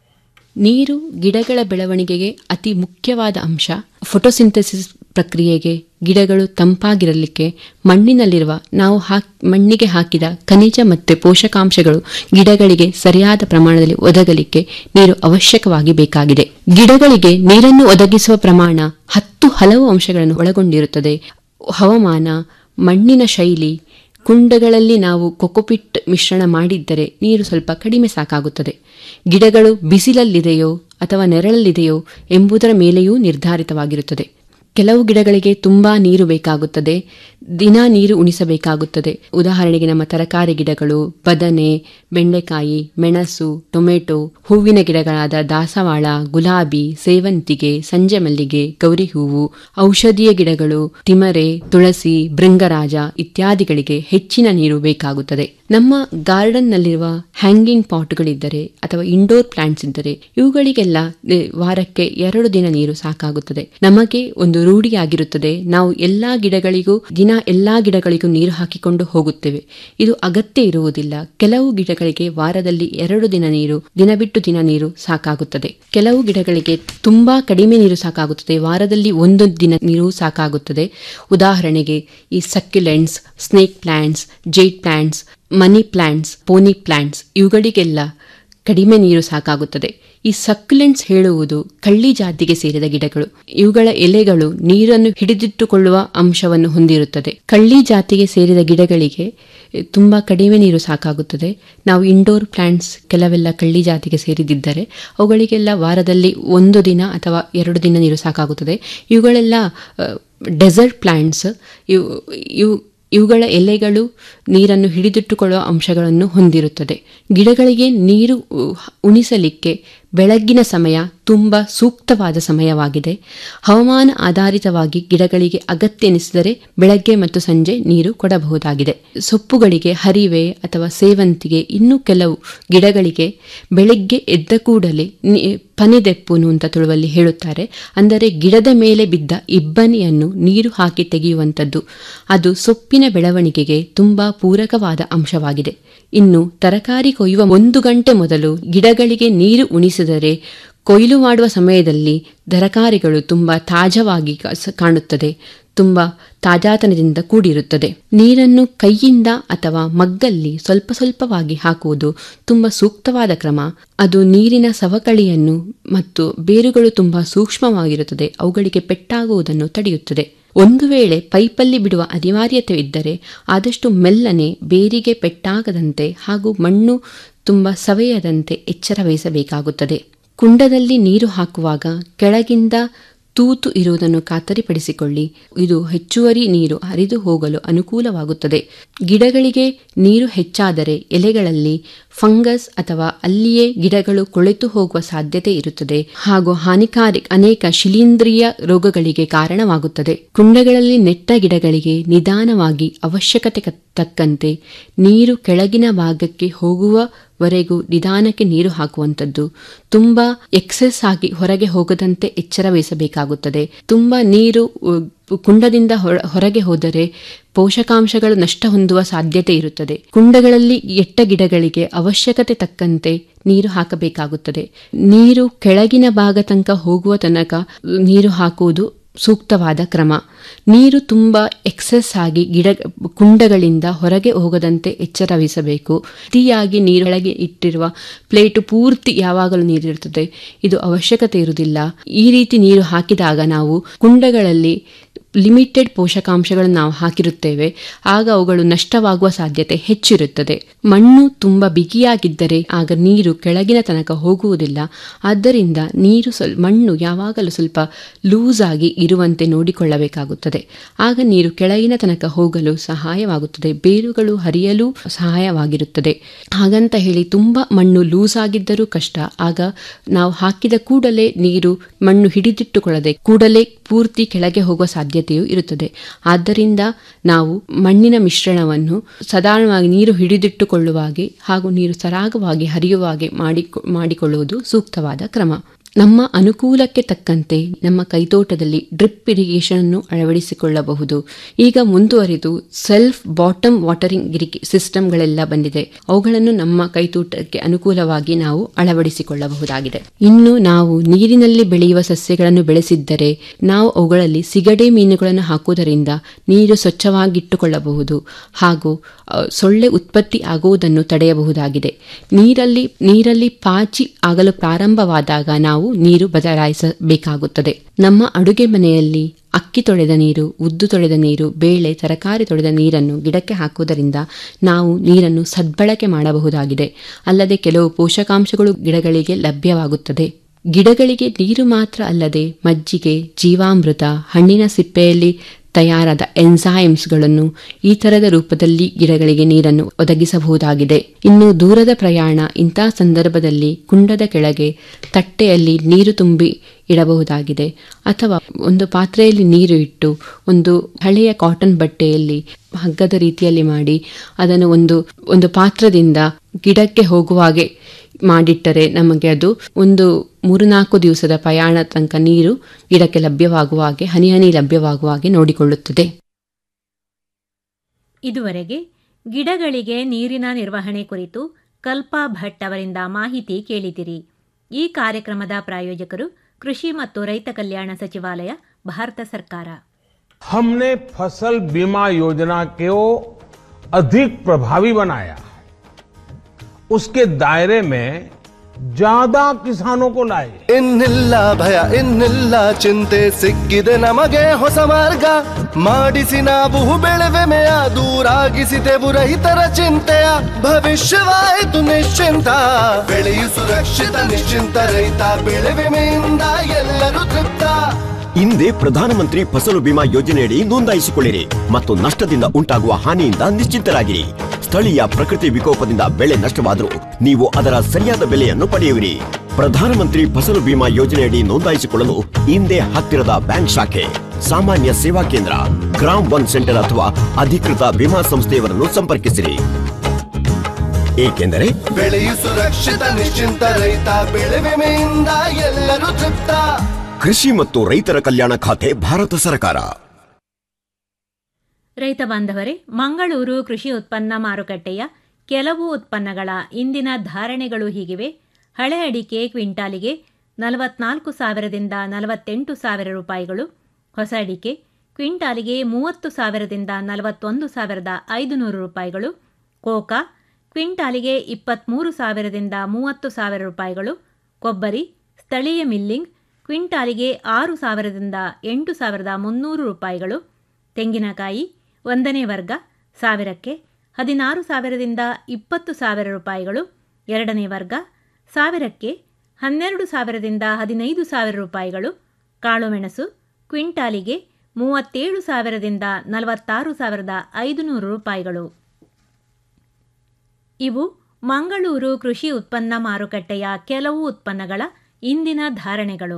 J: ನೀರು ಗಿಡಗಳ ಬೆಳವಣಿಗೆಗೆ ಅತಿ ಮುಖ್ಯವಾದ ಅಂಶ ಫೋಟೋಸಿಂಥಸಿಸ್ ಪ್ರಕ್ರಿಯೆಗೆ ಗಿಡಗಳು ತಂಪಾಗಿರಲಿಕ್ಕೆ ಮಣ್ಣಿನಲ್ಲಿರುವ ನಾವು ಹಾಕ್ ಮಣ್ಣಿಗೆ ಹಾಕಿದ ಖನಿಜ ಮತ್ತು ಪೋಷಕಾಂಶಗಳು ಗಿಡಗಳಿಗೆ ಸರಿಯಾದ ಪ್ರಮಾಣದಲ್ಲಿ ಒದಗಲಿಕ್ಕೆ ನೀರು ಅವಶ್ಯಕವಾಗಿ ಬೇಕಾಗಿದೆ ಗಿಡಗಳಿಗೆ ನೀರನ್ನು ಒದಗಿಸುವ ಪ್ರಮಾಣ ಹತ್ತು ಹಲವು ಅಂಶಗಳನ್ನು ಒಳಗೊಂಡಿರುತ್ತದೆ ಹವಾಮಾನ ಮಣ್ಣಿನ ಶೈಲಿ ಕುಂಡಗಳಲ್ಲಿ ನಾವು ಕೊಕೊಪಿಟ್ ಮಿಶ್ರಣ ಮಾಡಿದ್ದರೆ ನೀರು ಸ್ವಲ್ಪ ಕಡಿಮೆ ಸಾಕಾಗುತ್ತದೆ ಗಿಡಗಳು ಬಿಸಿಲಲ್ಲಿದೆಯೋ ಅಥವಾ ನೆರಳಲ್ಲಿದೆಯೋ ಎಂಬುದರ ಮೇಲೆಯೂ ನಿರ್ಧಾರಿತವಾಗಿರುತ್ತದೆ ಕೆಲವು ಗಿಡಗಳಿಗೆ ತುಂಬಾ ನೀರು ಬೇಕಾಗುತ್ತದೆ ದಿನ ನೀರು ಉಣಿಸಬೇಕಾಗುತ್ತದೆ ಉದಾಹರಣೆಗೆ ನಮ್ಮ ತರಕಾರಿ ಗಿಡಗಳು ಬದನೆ ಬೆಂಡೆಕಾಯಿ ಮೆಣಸು ಟೊಮೆಟೊ ಹೂವಿನ ಗಿಡಗಳಾದ ದಾಸವಾಳ ಗುಲಾಬಿ ಸೇವಂತಿಗೆ ಸಂಜೆ ಮಲ್ಲಿಗೆ ಗೌರಿ ಹೂವು ಔಷಧೀಯ ಗಿಡಗಳು ತಿಮರೆ ತುಳಸಿ ಭೃಂಗರಾಜ ಇತ್ಯಾದಿಗಳಿಗೆ ಹೆಚ್ಚಿನ ನೀರು ಬೇಕಾಗುತ್ತದೆ ನಮ್ಮ ಗಾರ್ಡನ್ನಲ್ಲಿರುವ ಹ್ಯಾಂಗಿಂಗ್ ಪಾಟ್ಗಳಿದ್ದರೆ ಅಥವಾ ಇಂಡೋರ್ ಪ್ಲಾಂಟ್ಸ್ ಇದ್ದರೆ ಇವುಗಳಿಗೆಲ್ಲ ನೆ- ವಾರಕ್ಕೆ ಎರಡು ದಿನ ನೀರು ಸಾಕಾಗುತ್ತದೆ ನಮಗೆ ಒಂದು ರೂಢಿಯಾಗಿರುತ್ತದೆ ನಾವು ಎಲ್ಲಾ ಗಿಡಗಳಿಗೂ ದಿನ ಎಲ್ಲಾ ಗಿಡಗಳಿಗೂ ನೀರು ಹಾಕಿಕೊಂಡು ಹೋಗುತ್ತೇವೆ ಇದು ಅಗತ್ಯ ಇರುವುದಿಲ್ಲ ಕೆಲವು ಗಿಡಗಳಿಗೆ ವಾರದಲ್ಲಿ ಎರಡು ದಿನ ನೀರು ದಿನ ಬಿಟ್ಟು ದಿನ ನೀರು ಸಾಕಾಗುತ್ತದೆ ಕೆಲವು ಗಿಡಗಳಿಗೆ ತುಂಬಾ ಕಡಿಮೆ ನೀರು ಸಾಕಾಗುತ್ತದೆ ವಾರದಲ್ಲಿ ಒಂದು ದಿನ ನೀರು ಸಾಕಾಗುತ್ತದೆ ಉದಾಹರಣೆಗೆ ಈ succulents snake plants jade plants money plants pony plants ಇವುಗಳಿಗೆಲ್ಲ ಕಡಿಮೆ ನೀರು ಸಾಕಾಗುತ್ತದೆ ಈ ಸಕ್ಯುಲೆಂಟ್ಸ್ ಹೇಳುವುದು ಕಳ್ಳಿ ಜಾತಿಗೆ ಸೇರಿದ ಗಿಡಗಳು ಇವುಗಳ ಎಲೆಗಳು ನೀರನ್ನು ಹಿಡಿದಿಟ್ಟುಕೊಳ್ಳುವ ಅಂಶವನ್ನು ಹೊಂದಿರುತ್ತದೆ ಕಳ್ಳಿ ಜಾತಿಗೆ ಸೇರಿದ ಗಿಡಗಳಿಗೆ ತುಂಬಾ ಕಡಿಮೆ ನೀರು ಸಾಕಾಗುತ್ತದೆ ನಾವು ಇಂಡೋರ್ ಪ್ಲಾಂಟ್ಸ್ ಕೆಲವೆಲ್ಲ ಕಳ್ಳಿ ಜಾತಿಗೆ ಸೇರಿದಿದ್ದರೆ ಅವುಗಳಿಗೆಲ್ಲ ವಾರದಲ್ಲಿ ಒಂದು ದಿನ ಅಥವಾ ಎರಡು ದಿನ ನೀರು ಸಾಕಾಗುತ್ತದೆ ಇವುಗಳೆಲ್ಲ ಡೆಸರ್ಟ್ ಪ್ಲಾಂಟ್ಸ್ ಇವು ಇವು ಇವುಗಳ ಎಲೆಗಳು ನೀರನ್ನು ಹಿಡಿದಿಟ್ಟುಕೊಳ್ಳುವ ಅಂಶಗಳನ್ನು ಹೊಂದಿರುತ್ತದೆ ಗಿಡಗಳಿಗೆ ನೀರು ಉ- ಉಣಿಸಲಿಕ್ಕೆ ಬೆಳಗ್ಗಿನ ಸಮಯ ತುಂಬ ಸೂಕ್ತವಾದ ಸಮಯವಾಗಿದೆ ಹವಾಮಾನ ಆಧಾರಿತವಾಗಿ ಗಿಡಗಳಿಗೆ ಅಗತ್ಯ ಎನಿಸಿದರೆ ಬೆಳಗ್ಗೆ ಮತ್ತು ಸಂಜೆ ನೀರು ಕೊಡಬಹುದಾಗಿದೆ ಸೊಪ್ಪುಗಳಿಗೆ ಹರಿವೆ ಅಥವಾ ಸೇವಂತಿಗೆ ಇನ್ನೂ ಕೆಲವು ಗಿಡಗಳಿಗೆ ಬೆಳಗ್ಗೆ ಎದ್ದ ಕೂಡಲೇ ನೀ- ಪನಿದೆಪ್ಪುನು ಅಂತ ತುಳುವಲ್ಲಿ ಹೇಳುತ್ತಾರೆ ಅಂದರೆ ಗಿಡದ ಮೇಲೆ ಬಿದ್ದ ಇಬ್ಬನಿಯನ್ನು ನೀರು ಹಾಕಿ ತೆಗೆಯುವಂಥದ್ದು ಅದು ಸೊಪ್ಪಿನ ಬೆಳವಣಿಗೆಗೆ ತುಂಬಾ ಪೂರಕವಾದ ಅಂಶವಾಗಿದೆ ಇನ್ನು ತರಕಾರಿ ಕೊಯ್ಯುವ ಒಂದು ಗಂಟೆ ಮೊದಲು ಗಿಡಗಳಿಗೆ ನೀರು ಉಣಿಸಿದರೆ ಕೊಯ್ಲು ಮಾಡುವ ಸಮಯದಲ್ಲಿ ತರಕಾರಿಗಳು ತುಂಬಾ ತಾಜವಾಗಿ ಕ- ಕಾಣುತ್ತದೆ ತುಂಬ ತಾಜಾತನದಿಂದ ಕೂಡಿರುತ್ತದೆ ನೀರನ್ನು ಕೈಯಿಂದ ಅಥವಾ ಮಗ್ಗಲ್ಲಿ ಸ್ವಲ್ಪ ಸ್ವಲ್ಪವಾಗಿ ಹಾಕುವುದು ತುಂಬ ಸೂಕ್ತವಾದ ಕ್ರಮ ಅದು ನೀರಿನ ಸವಕಳಿಯನ್ನು ಮತ್ತು ಬೇರುಗಳು ತುಂಬ ಸೂಕ್ಷ್ಮವಾಗಿರುತ್ತದೆ ಅವುಗಳಿಗೆ ಪೆಟ್ಟಾಗುವುದನ್ನು ತಡೆಯುತ್ತದೆ ಒಂದು ವೇಳೆ ಪೈಪಲ್ಲಿ ಬಿಡುವ ಅನಿವಾರ್ಯತೆ ಇದ್ದರೆ ಆದಷ್ಟು ಮೆಲ್ಲನೆ ಬೇರಿಗೆ ಪೆಟ್ಟಾಗದಂತೆ ಹಾಗೂ ಮಣ್ಣು ತುಂಬ ಸವೆಯದಂತೆ ಎಚ್ಚರ ವಹಿಸಬೇಕಾಗುತ್ತದೆ ಕುಂಡದಲ್ಲಿ ನೀರು ಹಾಕುವಾಗ ಕೆಳಗಿಂದ ತೂತು ಇರುವುದನ್ನು ಖಾತರಿಪಡಿಸಿಕೊಳ್ಳಿ ಇದು ಹೆಚ್ಚುವರಿ ನೀರು ಹರಿದು ಹೋಗಲು ಅನುಕೂಲವಾಗುತ್ತದೆ ಗಿಡಗಳಿಗೆ ನೀರು ಹೆಚ್ಚಾದರೆ ಎಲೆಗಳಲ್ಲಿ ಫಂಗಸ್ ಅಥವಾ ಅಲ್ಲಿಯೇ ಗಿಡಗಳು ಕೊಳೆತು ಹೋಗುವ ಸಾಧ್ಯತೆ ಇರುತ್ತದೆ ಹಾಗೂ ಹಾನಿಕಾರಿ ಅನೇಕ ಶಿಲೀಂಧ್ರೀಯ ರೋಗಗಳಿಗೆ ಕಾರಣವಾಗುತ್ತದೆ ಕುಂಡಗಳಲ್ಲಿ ನೆಟ್ಟ ಗಿಡಗಳಿಗೆ ನಿಧಾನವಾಗಿ ಅವಶ್ಯಕತೆ ಕ- ತಕ್ಕಂತೆ ನೀರು ಕೆಳಗಿನ ಭಾಗಕ್ಕೆ ಹೋಗುವವರೆಗೂ ನಿಧಾನಕ್ಕೆ ನೀರು ಹಾಕುವಂಥದ್ದು ತುಂಬಾ ಎಕ್ಸೆಸ್ ಆಗಿ ಹೊರಗೆ ಹೋಗದಂತೆ ಎಚ್ಚರ ವಹಿಸಬೇಕಾಗುತ್ತದೆ ತುಂಬಾ ನೀರು ಉ, ಕುಂಡದಿಂದ ಹೊರ- ಹೊರಗೆ ಹೋದರೆ ಪೋಷಕಾಂಶಗಳು ನಷ್ಟ ಹೊಂದುವ ಸಾಧ್ಯತೆ ಇರುತ್ತದೆ ಕುಂಡಗಳಲ್ಲಿ ಎಟ್ಟ ಗಿಡಗಳಿಗೆ ಅವಶ್ಯಕತೆ ತಕ್ಕಂತೆ ನೀರು ಹಾಕಬೇಕಾಗುತ್ತದೆ ನೀರು ಕೆಳಗಿನ ಭಾಗ ತನಕ ಹೋಗುವ ತನಕ ನೀರು ಹಾಕುವುದು ಸೂಕ್ತವಾದ ಕ್ರಮ ನೀರು ತುಂಬ ಎಕ್ಸೆಸ್ ಆಗಿ ಗಿಡ ಕುಂಡಗಳಿಂದ ಹೊರಗೆ ಹೋಗದಂತೆ ಎಚ್ಚರ ವಹಿಸಬೇಕು ಅತಿಯಾಗಿ ನೀರೊಳಗೆ ಇಟ್ಟಿರುವ ಪ್ಲೇಟು ಪೂರ್ತಿ ಯಾವಾಗಲೂ ನೀರಿರುತ್ತದೆ ಇದು ಅವಶ್ಯಕತೆ ಇರುವುದಿಲ್ಲ ಈ ರೀತಿ ನೀರು ಹಾಕಿದಾಗ ನಾವು ಕುಂಡಗಳಲ್ಲಿ ಲಿಮಿಟೆಡ್ ಪೋಷಕಾಂಶಗಳನ್ನು ನಾವು ಹಾಕಿರುತ್ತೇವೆ ಆಗ ಅವುಗಳು ನಷ್ಟವಾಗುವ ಸಾಧ್ಯತೆ ಹೆಚ್ಚಿರುತ್ತದೆ ಮಣ್ಣು ತುಂಬ ಬಿಗಿಯಾಗಿದ್ದರೆ ಆಗ ನೀರು ಕೆಳಗಿನ ತನಕ ಹೋಗುವುದಿಲ್ಲ ಆದ್ದರಿಂದ ನೀರು ಸ್ವಲ್ ಮಣ್ಣು ಯಾವಾಗಲೂ ಸ್ವಲ್ಪ ಲೂಸ್ ಆಗಿ ಇರುವಂತೆ ನೋಡಿಕೊಳ್ಳಬೇಕಾಗುತ್ತದೆ ಆಗ ನೀರು ಕೆಳಗಿನ ತನಕ ಹೋಗಲು ಸಹಾಯವಾಗುತ್ತದೆ ಬೇರುಗಳು ಹರಿಯಲು ಸಹಾಯವಾಗಿರುತ್ತದೆ ಹಾಗಂತ ಹೇಳಿ ತುಂಬ ಮಣ್ಣು ಲೂಸ್ ಆಗಿದ್ದರೂ ಕಷ್ಟ ಆಗ ನಾವು ಹಾಕಿದ ಕೂಡಲೇ ನೀರು ಮಣ್ಣು ಹಿಡಿದಿಟ್ಟುಕೊಳ್ಳದೆ ಕೂಡಲೇ ಪೂರ್ತಿ ಕೆಳಗೆ ಹೋಗುವ ಸಾಧ್ಯತೆಯೂ ಇರುತ್ತದೆ ಆದ್ದರಿಂದ ನಾವು ಮಣ್ಣಿನ ಮಿಶ್ರಣವನ್ನು ಸಾಧಾರಣವಾಗಿ ನೀರು ಹಿಡಿದಿಟ್ಟುಕೊಳ್ಳುವಾಗೆ ಹಾಗೂ ನೀರು ಸರಾಗವಾಗಿ ಹರಿಯುವ ಹಾಗೆ ಮಾಡಿ ಮಾಡಿಕೊಳ್ಳುವುದು ಸೂಕ್ತವಾದ ಕ್ರಮ ನಮ್ಮ ಅನುಕೂಲಕ್ಕೆ ತಕ್ಕಂತೆ ನಮ್ಮ ಕೈತೋಟದಲ್ಲಿ ಡ್ರಿಪ್ ಇರಿಗೇಷನ್ ಅನ್ನು ಅಳವಡಿಸಿಕೊಳ್ಳಬಹುದು ಈಗ ಮುಂದುವರಿದು ಸೆಲ್ಫ್ ಬಾಟಮ್ ವಾಟರಿಂಗ್ ಇರಿಗಿ ಸಿಸ್ಟಮ್ಗಳೆಲ್ಲ ಬಂದಿದೆ ಅವುಗಳನ್ನು ನಮ್ಮ ಕೈತೋಟಕ್ಕೆ ಅನುಕೂಲವಾಗಿ ನಾವು ಅಳವಡಿಸಿಕೊಳ್ಳಬಹುದಾಗಿದೆ ಇನ್ನು ನಾವು ನೀರಿನಲ್ಲಿ ಬೆಳೆಯುವ ಸಸ್ಯಗಳನ್ನು ಬೆಳೆಸಿದ್ದರೆ ನಾವು ಅವುಗಳಲ್ಲಿ ಸಿಗಡೆ ಮೀನುಗಳನ್ನು ಹಾಕುವುದರಿಂದ ನೀರು ಸ್ವಚ್ಛವಾಗಿಟ್ಟುಕೊಳ್ಳಬಹುದು ಹಾಗೂ ಅ, ಸೊಳ್ಳೆ ಉತ್ಪತ್ತಿ ಆಗುವುದನ್ನು ತಡೆಯಬಹುದಾಗಿದೆ ನೀರಲ್ಲಿ ನೀರಲ್ಲಿ ಪಾಚಿ ಆಗಲು ಪ್ರಾರಂಭವಾದಾಗ ನಾವು ನೀರು ಬದಲಾಯಿಸಬೇಕಾಗುತ್ತದೆ ನಮ್ಮ ಅಡುಗೆ ಮನೆಯಲ್ಲಿ ಅಕ್ಕಿ ತೊಳೆದ ನೀರು ಉದ್ದು ತೊಳೆದ ನೀರು ಬೇಳೆ ತರಕಾರಿ ತೊಳೆದ ನೀರನ್ನು ಗಿಡಕ್ಕೆ ಹಾಕುವುದರಿಂದ ನಾವು ನೀರನ್ನು ಸದ್ಬಳಕೆ ಮಾಡಬಹುದಾಗಿದೆ ಅಲ್ಲದೆ ಕೆಲವು ಪೋಷಕಾಂಶಗಳು ಗಿಡಗಳಿಗೆ ಲಭ್ಯವಾಗುತ್ತದೆ ಗಿಡಗಳಿಗೆ ನೀರು ಮಾತ್ರ ಅಲ್ಲದೆ ಮಜ್ಜಿಗೆ ಜೀವಾಮೃತ ಹಣ್ಣಿನ ಸಿಪ್ಪೆಯಲ್ಲಿ ತಯಾರಾದ ಎನ್ಸೈಮ್ಸ್ಗಳನ್ನು ಈ ತರದ ರೂಪದಲ್ಲಿ ಗಿಡಗಳಿಗೆ ನೀರನ್ನು ಒದಗಿಸಬಹುದಾಗಿದೆ ಇನ್ನು ದೂರದ ಪ್ರಯಾಣ ಇಂತಹ ಸಂದರ್ಭದಲ್ಲಿ ಕುಂಡದ ಕೆಳಗೆ ತಟ್ಟೆಯಲ್ಲಿ ನೀರು ತುಂಬಿ ಇಡಬಹುದಾಗಿದೆ ಅಥವಾ ಒಂದು ಪಾತ್ರೆಯಲ್ಲಿ ನೀರು ಇಟ್ಟು ಒಂದು ಹಳೆಯ ಕಾಟನ್ ಬಟ್ಟೆಯಲ್ಲಿ ಹಗ್ಗದ ರೀತಿಯಲ್ಲಿ ಮಾಡಿ ಅದನ್ನು ಒಂದು ಒಂದು ಪಾತ್ರದಿಂದ ಗಿಡಕ್ಕೆ ಹೋಗುವ ಹಾಗೆ ಮಾಡಿಟ್ಟರೆ ನಮಗೆ ಅದು ಒಂದು ಮೂರು ನಾಲ್ಕು ದಿವಸದ ಪ್ರಯಾಣ ತನಕ ನೀರು ಗಿಡಕ್ಕೆ ಲಭ್ಯವಾಗುವ ಹಾಗೆ ಹನಿ ಹನಿ ಲಭ್ಯವಾಗುವ ಹಾಗೆ ನೋಡಿಕೊಳ್ಳುತ್ತದೆ
B: ಇದುವರೆಗೆ ಗಿಡಗಳಿಗೆ ನೀರಿನ ನಿರ್ವಹಣೆ ಕುರಿತು ಕಲ್ಪಾ ಭಟ್ ಅವರಿಂದ ಮಾಹಿತಿ ಕೇಳಿದಿರಿ ಈ ಕಾರ್ಯಕ್ರಮದ ಪ್ರಾಯೋಜಕರು ಕೃಷಿ ಮತ್ತು ರೈತ ಕಲ್ಯಾಣ ಸಚಿವಾಲಯ ಭಾರತ ಸರ್ಕಾರ
K: हमने फसल बीमा योजना को अधिक प्रभावी बनाया उसके दायरे में ज्यादा किसानों को लाए
L: ಇನ್ನಿಲ್ಲ ಭಯ ಇನ್ನಿಲ್ಲ ಚಿಂತೆ ಸಿಕ್ಕಿದೆ ನಮಗೆ ಹೊಸ ಮಾರ್ಗ ಮಾಡಿಸಿ ನಾವು ಬೆಳೆವೆಮೆಯ ದೂರಾಗಿಸಿದೆವು ರೈತರ ಚಿಂತೆಯ ಭವಿಷ್ಯವಾಯಿತು ನಿಶ್ಚಿಂತ ಬೆಳೆಯು ಸುರಕ್ಷಿತ ನಿಶ್ಚಿಂತ ರೈತ ಬೆಳೆ ವಿಮೆಯಿಂದ ಎಲ್ಲರೂ ತೃಪ್ತ
M: ಹಿಂದೆ ಪ್ರಧಾನಮಂತ್ರಿ ಫಸಲು ಬಿಮಾ ಯೋಜನೆಯಡಿ ನೋಂದಾಯಿಸಿಕೊಳ್ಳಿರಿ ಮತ್ತು ನಷ್ಟದಿಂದ ಉಂಟಾಗುವ ಹಾನಿಯಿಂದ ನಿಶ್ಚಿಂತರಾಗಿರಿ ಸ್ಥಳೀಯ ಪ್ರಕೃತಿ ವಿಕೋಪದಿಂದ ಬೆಳೆ ನಷ್ಟವಾದರೂ ನೀವು ಅದರ ಸರಿಯಾದ ಬೆಲೆಯನ್ನು ಪಡೆಯುವಿರಿ ಪ್ರಧಾನಮಂತ್ರಿ ಫಸಲು ಬಿಮಾ ಯೋಜನೆಯಡಿ ನೋಂದಾಯಿಸಿಕೊಳ್ಳಲು ಹಿಂದೆ ಹತ್ತಿರದ ಬ್ಯಾಂಕ್ ಶಾಖೆ ಸಾಮಾನ್ಯ ಸೇವಾ ಕೇಂದ್ರ ಗ್ರಾಮ್ ಒನ್ ಸೆಂಟರ್ ಅಥವಾ ಅಧಿಕೃತ ವಿಮಾ ಸಂಸ್ಥೆಯವರನ್ನು ಸಂಪರ್ಕಿಸಿರಿ ಏಕೆಂದರೆ
L: ಬೆಳೆಯು ಸುರಕ್ಷಿತ ನಿಶ್ಚಿಂತ ರೈತ ಬೆಳೆ ವಿಮೆಯಿಂದ ಎಲ್ಲರೂ ತೃಪ್ತ
M: ಕೃಷಿ ಮತ್ತು ರೈತರ ಕಲ್ಯಾಣ ಖಾತೆ ಭಾರತ ಸರ್ಕಾರ
B: ರೈತ ಬಾಂಧವರೇ ಮಂಗಳೂರು ಕೃಷಿ ಉತ್ಪನ್ನ ಮಾರುಕಟ್ಟೆಯ ಕೆಲವು ಉತ್ಪನ್ನಗಳ ಇಂದಿನ ಧಾರಣೆಗಳು ಹೀಗಿವೆ ಹಳೆ ಅಡಿಕೆ ಕ್ವಿಂಟಾಲಿಗೆ ನಲವತ್ನಾಲ್ಕು ಸಾವಿರದಿಂದ ನಲವತ್ತೆಂಟು ಸಾವಿರ ರೂಪಾಯಿಗಳು ಹೊಸ ಅಡಿಕೆ ಕ್ವಿಂಟಾಲಿಗೆ ಮೂವತ್ತು ಸಾವಿರದಿಂದ ನಲವತ್ತೊಂದು ಸಾವಿರದ ಐದುನೂರು ರೂಪಾಯಿಗಳು ಕೋಕಾ ಕ್ವಿಂಟಾಲಿಗೆ ಇಪ್ಪತ್ತ್ಮೂರು ಸಾವಿರದಿಂದ ಮೂವತ್ತು ಸಾವಿರ ರೂಪಾಯಿಗಳು ಕೊಬ್ಬರಿ ಸ್ಥಳೀಯ ಮಿಲ್ಲಿಂಗ್ ಕ್ವಿಂಟಾಲಿಗೆ ಆರು ಸಾವಿರದಿಂದ ಎಂಟು ಸಾವಿರದ ಮುನ್ನೂರು ರೂಪಾಯಿಗಳು ತೆಂಗಿನಕಾಯಿ ಒಂದನೇ ವರ್ಗ ಸಾವಿರಕ್ಕೆ ಹದಿನಾರು ಸಾವಿರದಿಂದ ಇಪ್ಪತ್ತು ಸಾವಿರ ರೂಪಾಯಿಗಳು ಎರಡನೇ ವರ್ಗ ಸಾವಿರಕ್ಕೆ ಹನ್ನೆರಡು ಸಾವಿರದಿಂದ ಹದಿನೈದು ಸಾವಿರ ರೂಪಾಯಿಗಳು ಕಾಳುಮೆಣಸು ಕ್ವಿಂಟಾಲಿಗೆ ಮೂವತ್ತೇಳು ಸಾವಿರದಿಂದ ನಲವತ್ತಾರು ಸಾವಿರದ ಐದುನೂರು ರೂಪಾಯಿಗಳು ಇವು ಮಂಗಳೂರು ಕೃಷಿ ಉತ್ಪನ್ನ ಮಾರುಕಟ್ಟೆಯ ಕೆಲವು ಉತ್ಪನ್ನಗಳ ಇಂದಿನ ಧಾರಣೆಗಳು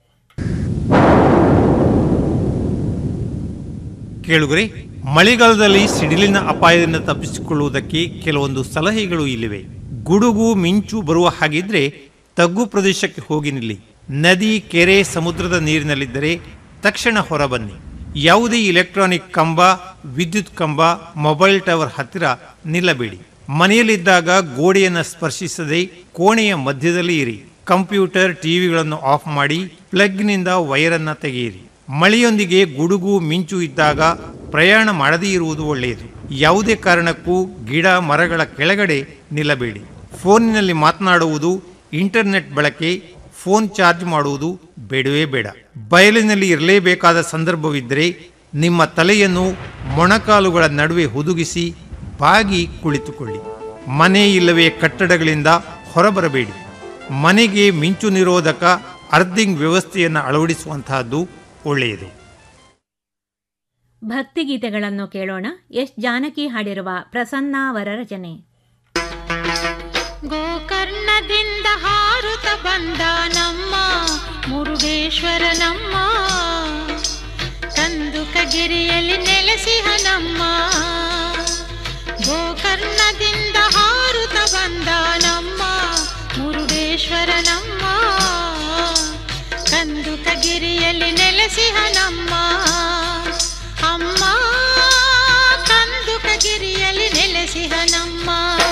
N: ಕೇಳುಗರೆ ಮಳೆಗಾಲದಲ್ಲಿ ಸಿಡಿಲಿನ ಅಪಾಯದಿಂದ ತಪ್ಪಿಸಿಕೊಳ್ಳುವುದಕ್ಕೆ ಕೆಲವೊಂದು ಸಲಹೆಗಳು ಇಲ್ಲಿವೆ ಗುಡುಗು ಮಿಂಚು ಬರುವ ಹಾಗಿದ್ರೆ ತಗ್ಗು ಪ್ರದೇಶಕ್ಕೆ ಹೋಗಿ ನಿಲ್ಲಿ ನದಿ ಕೆರೆ ಸಮುದ್ರದ ನೀರಿನಲ್ಲಿದ್ದರೆ ತಕ್ಷಣ ಹೊರಬನ್ನಿ ಯಾವುದೇ ಇಲೆಕ್ಟ್ರಾನಿಕ್ ಕಂಬ ವಿದ್ಯುತ್ ಕಂಬ ಮೊಬೈಲ್ ಟವರ್ ಹತ್ತಿರ ನಿಲ್ಲಬೇಡಿ ಮನೆಯಲ್ಲಿದ್ದಾಗ ಗೋಡೆಯನ್ನು ಸ್ಪರ್ಶಿಸದೆ ಕೋಣೆಯ ಮಧ್ಯದಲ್ಲಿ ಇರಿ ಕಂಪ್ಯೂಟರ್ ಟಿವಿಗಳನ್ನು ಆಫ್ ಮಾಡಿ ಪ್ಲಗ್ನಿಂದ ವೈರನ್ನ ತೆಗೆಯಿರಿ ಮಳೆಯೊಂದಿಗೆ ಗುಡುಗು ಮಿಂಚು ಇದ್ದಾಗ ಪ್ರಯಾಣ ಮಾಡದೇ ಇರುವುದು ಒಳ್ಳೆಯದು ಯಾವುದೇ ಕಾರಣಕ್ಕೂ ಗಿಡ ಮರಗಳ ಕೆಳಗಡೆ ನಿಲ್ಲಬೇಡಿ ಫೋನಿನಲ್ಲಿ ಮಾತನಾಡುವುದು ಇಂಟರ್ನೆಟ್ ಬಳಕೆ ಫೋನ್ ಚಾರ್ಜ್ ಮಾಡುವುದು ಬೇಡವೇ ಬೇಡ ಬಯಲಿನಲ್ಲಿ ಇರಲೇಬೇಕಾದ ಸಂದರ್ಭವಿದ್ದರೆ ನಿಮ್ಮ ತಲೆಯನ್ನು ಮೊಣಕಾಲುಗಳ ನಡುವೆ ಹುದುಗಿಸಿ ಬಾಗಿ ಕುಳಿತುಕೊಳ್ಳಿ ಮನೆ ಇಲ್ಲವೇ ಕಟ್ಟಡಗಳಿಂದ ಹೊರಬರಬೇಡಿ ಮನೆಗೆ ಮಿಂಚು ನಿರೋಧಕ ಅರ್ಧಿಂಗ್ ವ್ಯವಸ್ಥೆಯನ್ನು ಅಳವಡಿಸುವಂತಹದ್ದು ಒಳ್ಳೆಯದು
B: ಭಕ್ತಿಗೀತೆಗಳನ್ನು ಕೇಳೋಣ ಎಸ್ ಜಾನಕಿ ಹಾಡಿರುವ ಪ್ರಸನ್ನ ಅವರ ರಚನೆ
O: ಗೋಕರ್ಣದಿಂದ ಹಾರುತ್ತ ಬಂದ ನಮ್ಮ ಮುರುಡೇಶ್ವರ ನಮ್ಮ ಕಂದುಕಗಿರಿಯಲ್ಲಿ ನೆಲೆಸಿಹ ನಮ್ಮ ಗೋಕರ್ಣದಿಂದ ಹಾರುತ್ತ ಬಂದ ನಮ್ಮ ಮುರುಡೇಶ್ವರ ನಮ್ಮ ಕಂದುಕಗಿರಿಯಲ್ಲಿ ನೆಲೆಸಿಹ ನಮ್ಮ ಅಮ್ಮ ಕಂದುಕಗಿರಿಯಲ್ಲಿ ನೆಲೆಸಿಹ ನಮ್ಮ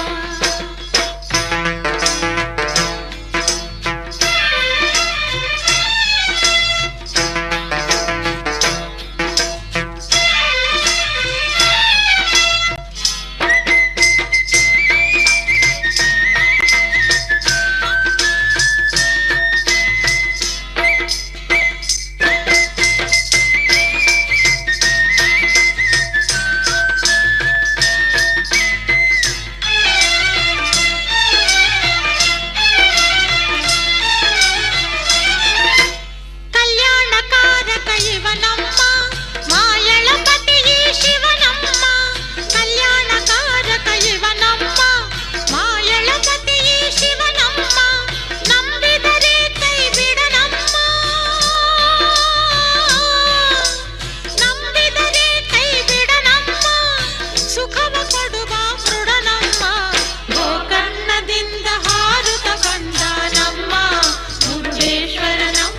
O: ಕಲ್ಯಾಣಕಾರಕ ಇವನಮ್ಮ ಮಾಯಳಪತಿ ಈ ಶಿವನಮ್ಮ ಕಲ್ಯಾಣಕಾರಕ ಇವನಮ್ಮ ಮಾಯಳಪತಿ ಈ ಶಿವನಮ್ಮ ನಂಬಿದರೆ ಕೈ ಬಿಡನಮ್ಮ ನಂಬಿದರೆ ಕೈ ಬಿಡನಮ್ಮ ಸುಖವ ಕೊಡುವ ಮೃಡನಮ್ಮ ಗೋಕರ್ಣದಿಂದ ಹಾರುತ್ತ ಬಂದ ನಮ್ಮ ಮುರುಡೇಶ್ವರ ನಮ್ಮ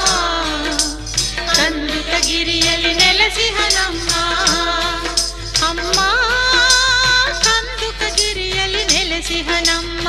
O: ಕಂದುಕಗಿರಿಯಲ್ಲಿ ನೆಲೆಸಿಹ ನಮ್ಮ ಅಮ್ಮ ಕಂದುಕಗಿರಿಯಲ್ಲಿ ನೆಲೆಸಿಹ ನಮ್ಮ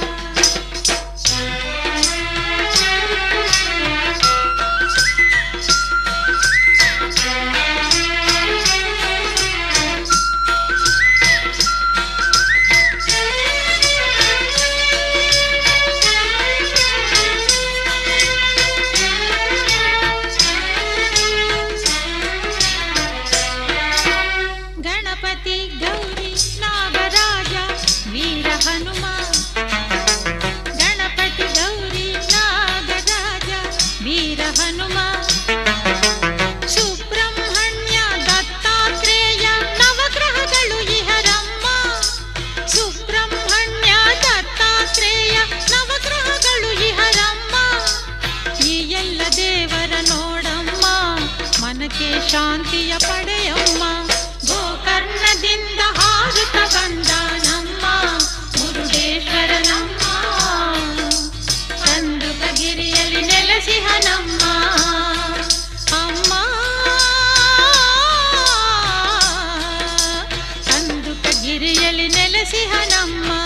O: ಗಣಪತಿ ಗೌರಿ ನಾಗರಾಜ ವೀರ ಹನುಮ ಗಣಪತಿ ಗೌರಿ ನಾಗರಾಜ ವೀರ ಹನುಮ ಸುಬ್ರಹ್ಮಣ್ಯ ದತ್ತಾತ್ರೇಯ ನವಗ್ರಹಗಳು ಇಹರಮ್ಮ ಶಾಂತಿಯ ಪಡೆಯಮ್ಮ ಗೋಕರ್ಣದಿಂದ ಹಾರುತ್ತ ಬಂದ ನಮ್ಮ ಮುರುಡೇಶ್ವರ ನಮ್ಮ ಕಂದುಕಗಿರಿಯಲ್ಲಿ ನೆಲೆಸಿಹ ನಮ್ಮ ಅಮ್ಮ ಕಂದುಕಗಿರಿಯಲ್ಲಿ ನೆಲೆಸಿಹ ನಮ್ಮ